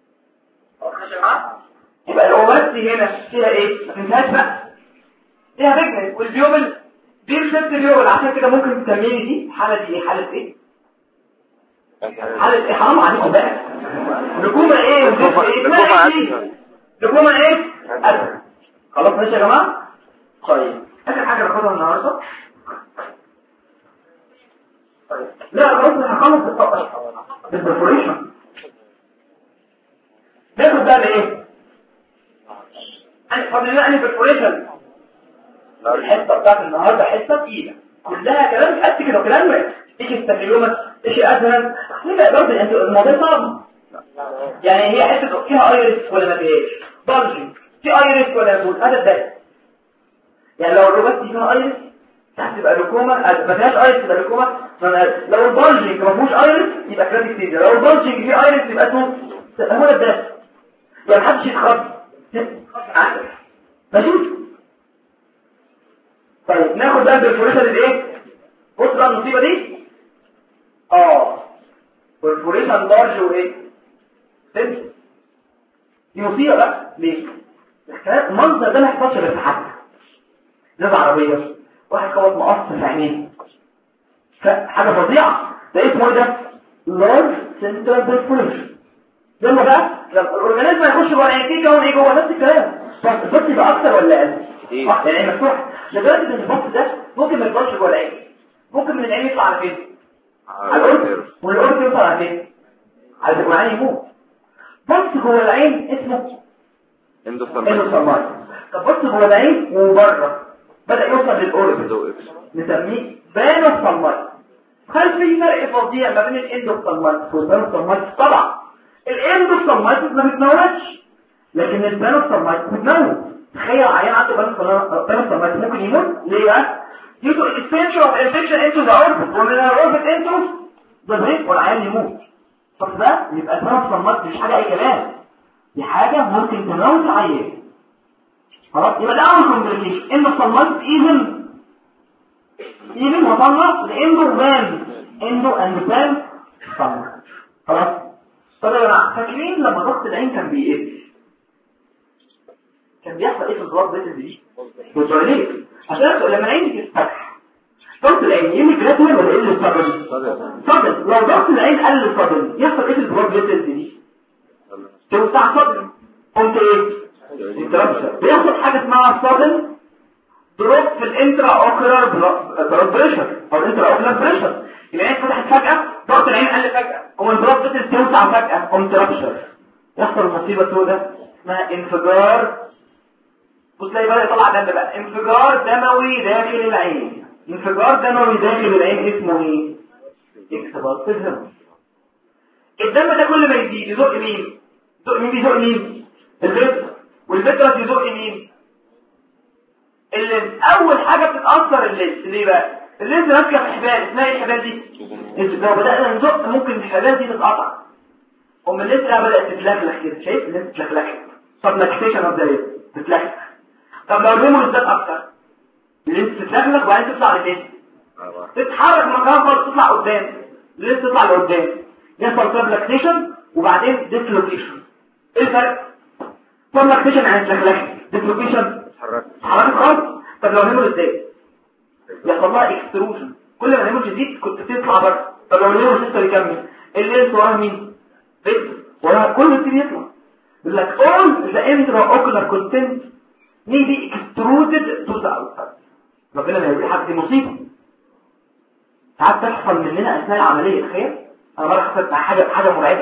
يبقى الأوبات دي هنا فيها ايه؟ ما تنساش بقى فيها بيجمنت والبيوب بير شد بيوب عشان كده ممكن تسميني دي حالة دي ايه؟ حالة ايه؟ حالة ايه؟ حرام عليكم بقى نجومة ايه؟ ونجومة ايه؟ اسمها ايه؟ نجومة ايه؟ أدب خلاص ماشي يا جماعة؟ طيب اخر حاجه ناخدها النهارده طيب لا خلاص هنخلص الطاقه البرفوريشن ايه انا فاضل لنا اني برفوريشن الحصه بتاعت النهارده حصه تقيله كلها كلام قد كده كلام ايش الستافيلوما ايش الادهن لا برضه انت الموضوع صعب يعني هي حته فيها ايرس ولا ما فيهاش بلجنج في ايرس ولا يقول هذا ده يعني لو الروبات دي فيها ايرس هتبقى لوكوما ما فيهاش ايرس تبقى لوكوما لو البلجنج ما فيهوش ايرس يبقى كراتيك سيجا لو البلجنج فيه ايرس يبقى اسمه هو ده يعني محدش يتخض ماشي طيب ناخد بقى بالفوريشن الايه بص بقى المصيبه دي اه بالفوريشن لارج وايه سنس دي مصيبه بقى ليه المنظر ده ما يحصلش غير في حد ناس عربيه واحد خبط مقص في عينيه حاجه فظيعه ده اسمه ايه ده لارج سنترال بالفوريشن لما بقى لما الاورجانيزم يخش جوه العين كده ايه جوه نفس الكلام البط يبقى اكتر ولا اقل اه يعني مفتوح لدرجه ان البط ده ممكن ما يفضلش جوه العين ممكن من العين يطلع على فين على القرد والقرد يوصل على فين على فين العين يموت بط جوه العين اسمه اندوسرمايت طب بط جوه العين وبره بدا يوصل للقرد نسميه بانوسرمايت هل في فرق فظيع ما بين الاندوسرمايت والبانوسرمايت طبعا الاندوسرمايت ما بتموتش لكن البانوسرمايت بتموت تخيل عيان عنده بانوسرمايت ممكن يموت ليه بقى due to extension of infection into the orbit ومن الاوربت into the brain والعيان يموت طب ده يبقى البانوسرمايت مش حاجه اي كلام دي حاجه ممكن تموت العيان خلاص يبقى ده اول كومبليكيشن اندوسرمايت ايفن ايفن وصلنا لاندو بان اندو اند بان خلاص طب يا جماعه فاكرين لما ضغط العين كان بيقل كان بيحصل ايه في الضغط بيت دي بتوليك عشان لما العين تتفتح ضغط العين يمي جراتوال ولا ايه اللي صدم صدم لو ضغط العين قل صدم يحصل ايه في الضغط بيت دي توسع صدم قمت ايه انترابشن بيحصل حاجه اسمها صدم دروب في الانترا اوكولار بلاد بريشر او الانترا اوكولار بريشر العين فتحت فجاه ضغط العين قل فجاه قوم البلاد بيت توسع فجاه قمت رابشر يحصل مصيبه سوداء اسمها انفجار بص تلاقي بقى يطلع دم بقى انفجار دموي داخل العين انفجار دموي داخل العين اسمه ايه اكتباط الدم الدم ده كل ما يزيد يزق مين يزق مين بيزق مين الفيترس والفيترس يزق مين اللي اول حاجه بتتاثر اللينس ليه بقى اللينس ماسكه في حبال اسمها ايه الحبال دي لو بدانا نزق ممكن الحبال دي تتقطع ام اللينس بدات تتلخلخ كده شايف اللينس تتلخلخ طب لاكتيشن اوف ذا تتلخلخ طب لو الريمو بالذات اكتر اللينس تتلخلخ وبعدين تطلع لفين تتحرك مكان خالص تطلع قدام اللينس تطلع لقدام يحصل سبلاكتيشن وبعدين ديسلوكيشن ايه الفرق سبلاكتيشن يعني تتلخلخ ديسلوكيشن اتحركت خالص طب لو الريمو ازاي يحصل لها اكستروجن كل ما الريمو تزيد كنت تطلع بره طب لو الريمو لسه يكمل اللينس وراها مين فيت وراها كله يبتدي يطلع يقول لك all the intraocular content may be extruded to the outside ربنا ما يقول حاجه دي مصيبه ساعات تحصل مننا اثناء العمليه تخيل انا مره حصلت مع حاجه حاجه مرعبه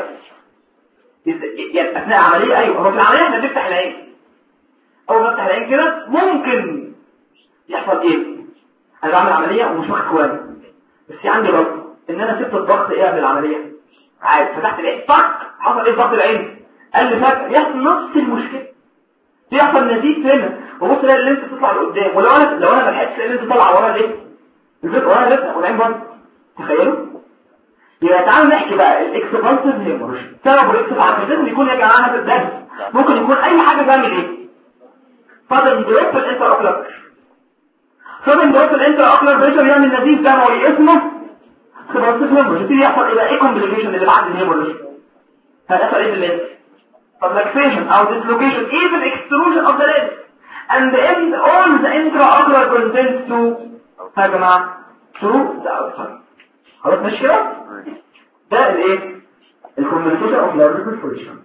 يعني اثناء العمليه ايوه هو في العمليه احنا بنفتح العين اول ما افتح العين كده ممكن يحصل ايه انا بعمل عمليه ومش واخد كوان بس في عندي رد ان انا سبت الضغط ايه قبل العمليه عادي فتحت العين طق حصل ايه ضغط العين قال لي فجاه يحصل نفس المشكله بيحصل نزيف هنا وبص الاقي اللينس تطلع لقدام ولو انا لو انا ما لحقتش الاقي اللينس طالعه ورا ليه الفكره ورا لسه والعين برضه تخيلوا يبقى تعالوا نحكي بقى الاكسبانسيف هيموريج سبب الاكسبانسيف لازم يكون يا جماعه هذا الدرس ممكن يكون اي حاجه تعمل ايه فاضل دروب في الانتر اوكلر فاضل دروب في الانتر اوكلر بريشر يعمل نزيف دموي اسمه اكسبانسيف هيموريج يبتدي يحصل ايه بقى ايه كومبليكيشن اللي بعد الهيموريج هيحصل ايه في اللينس subluxation or dislocation, even extrusion of the lens. And the end, all the intraocular contents to يا جماعة to the outside. خلاص مش كده؟ ده الايه؟ الكوميونيكيشن اوف لارج perforation.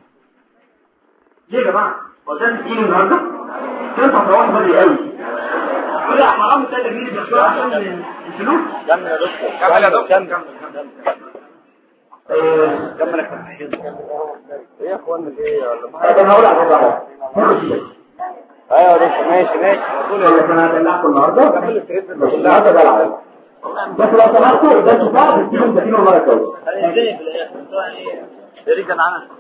ليه يا جماعة؟ هو ده تقيل النهارده؟ كنت هتروحوا بدري قوي. يقول لي يا حرام انت اللي بيجي عشان الفلوس؟ كمل يا دكتور كمل يا دكتور آه، كمل ايه يا اخوانا ايه طب انا هقول على حاجه واحدة. ايوه ده ماشي ماشي اقول لك انا هدلعكم النهارده مش النهارده دلع بس لو سمحتوا ده انتوا بعض تجيبوا تدينوا المره الجايه هننزل في الاخر يعني يا ريت انا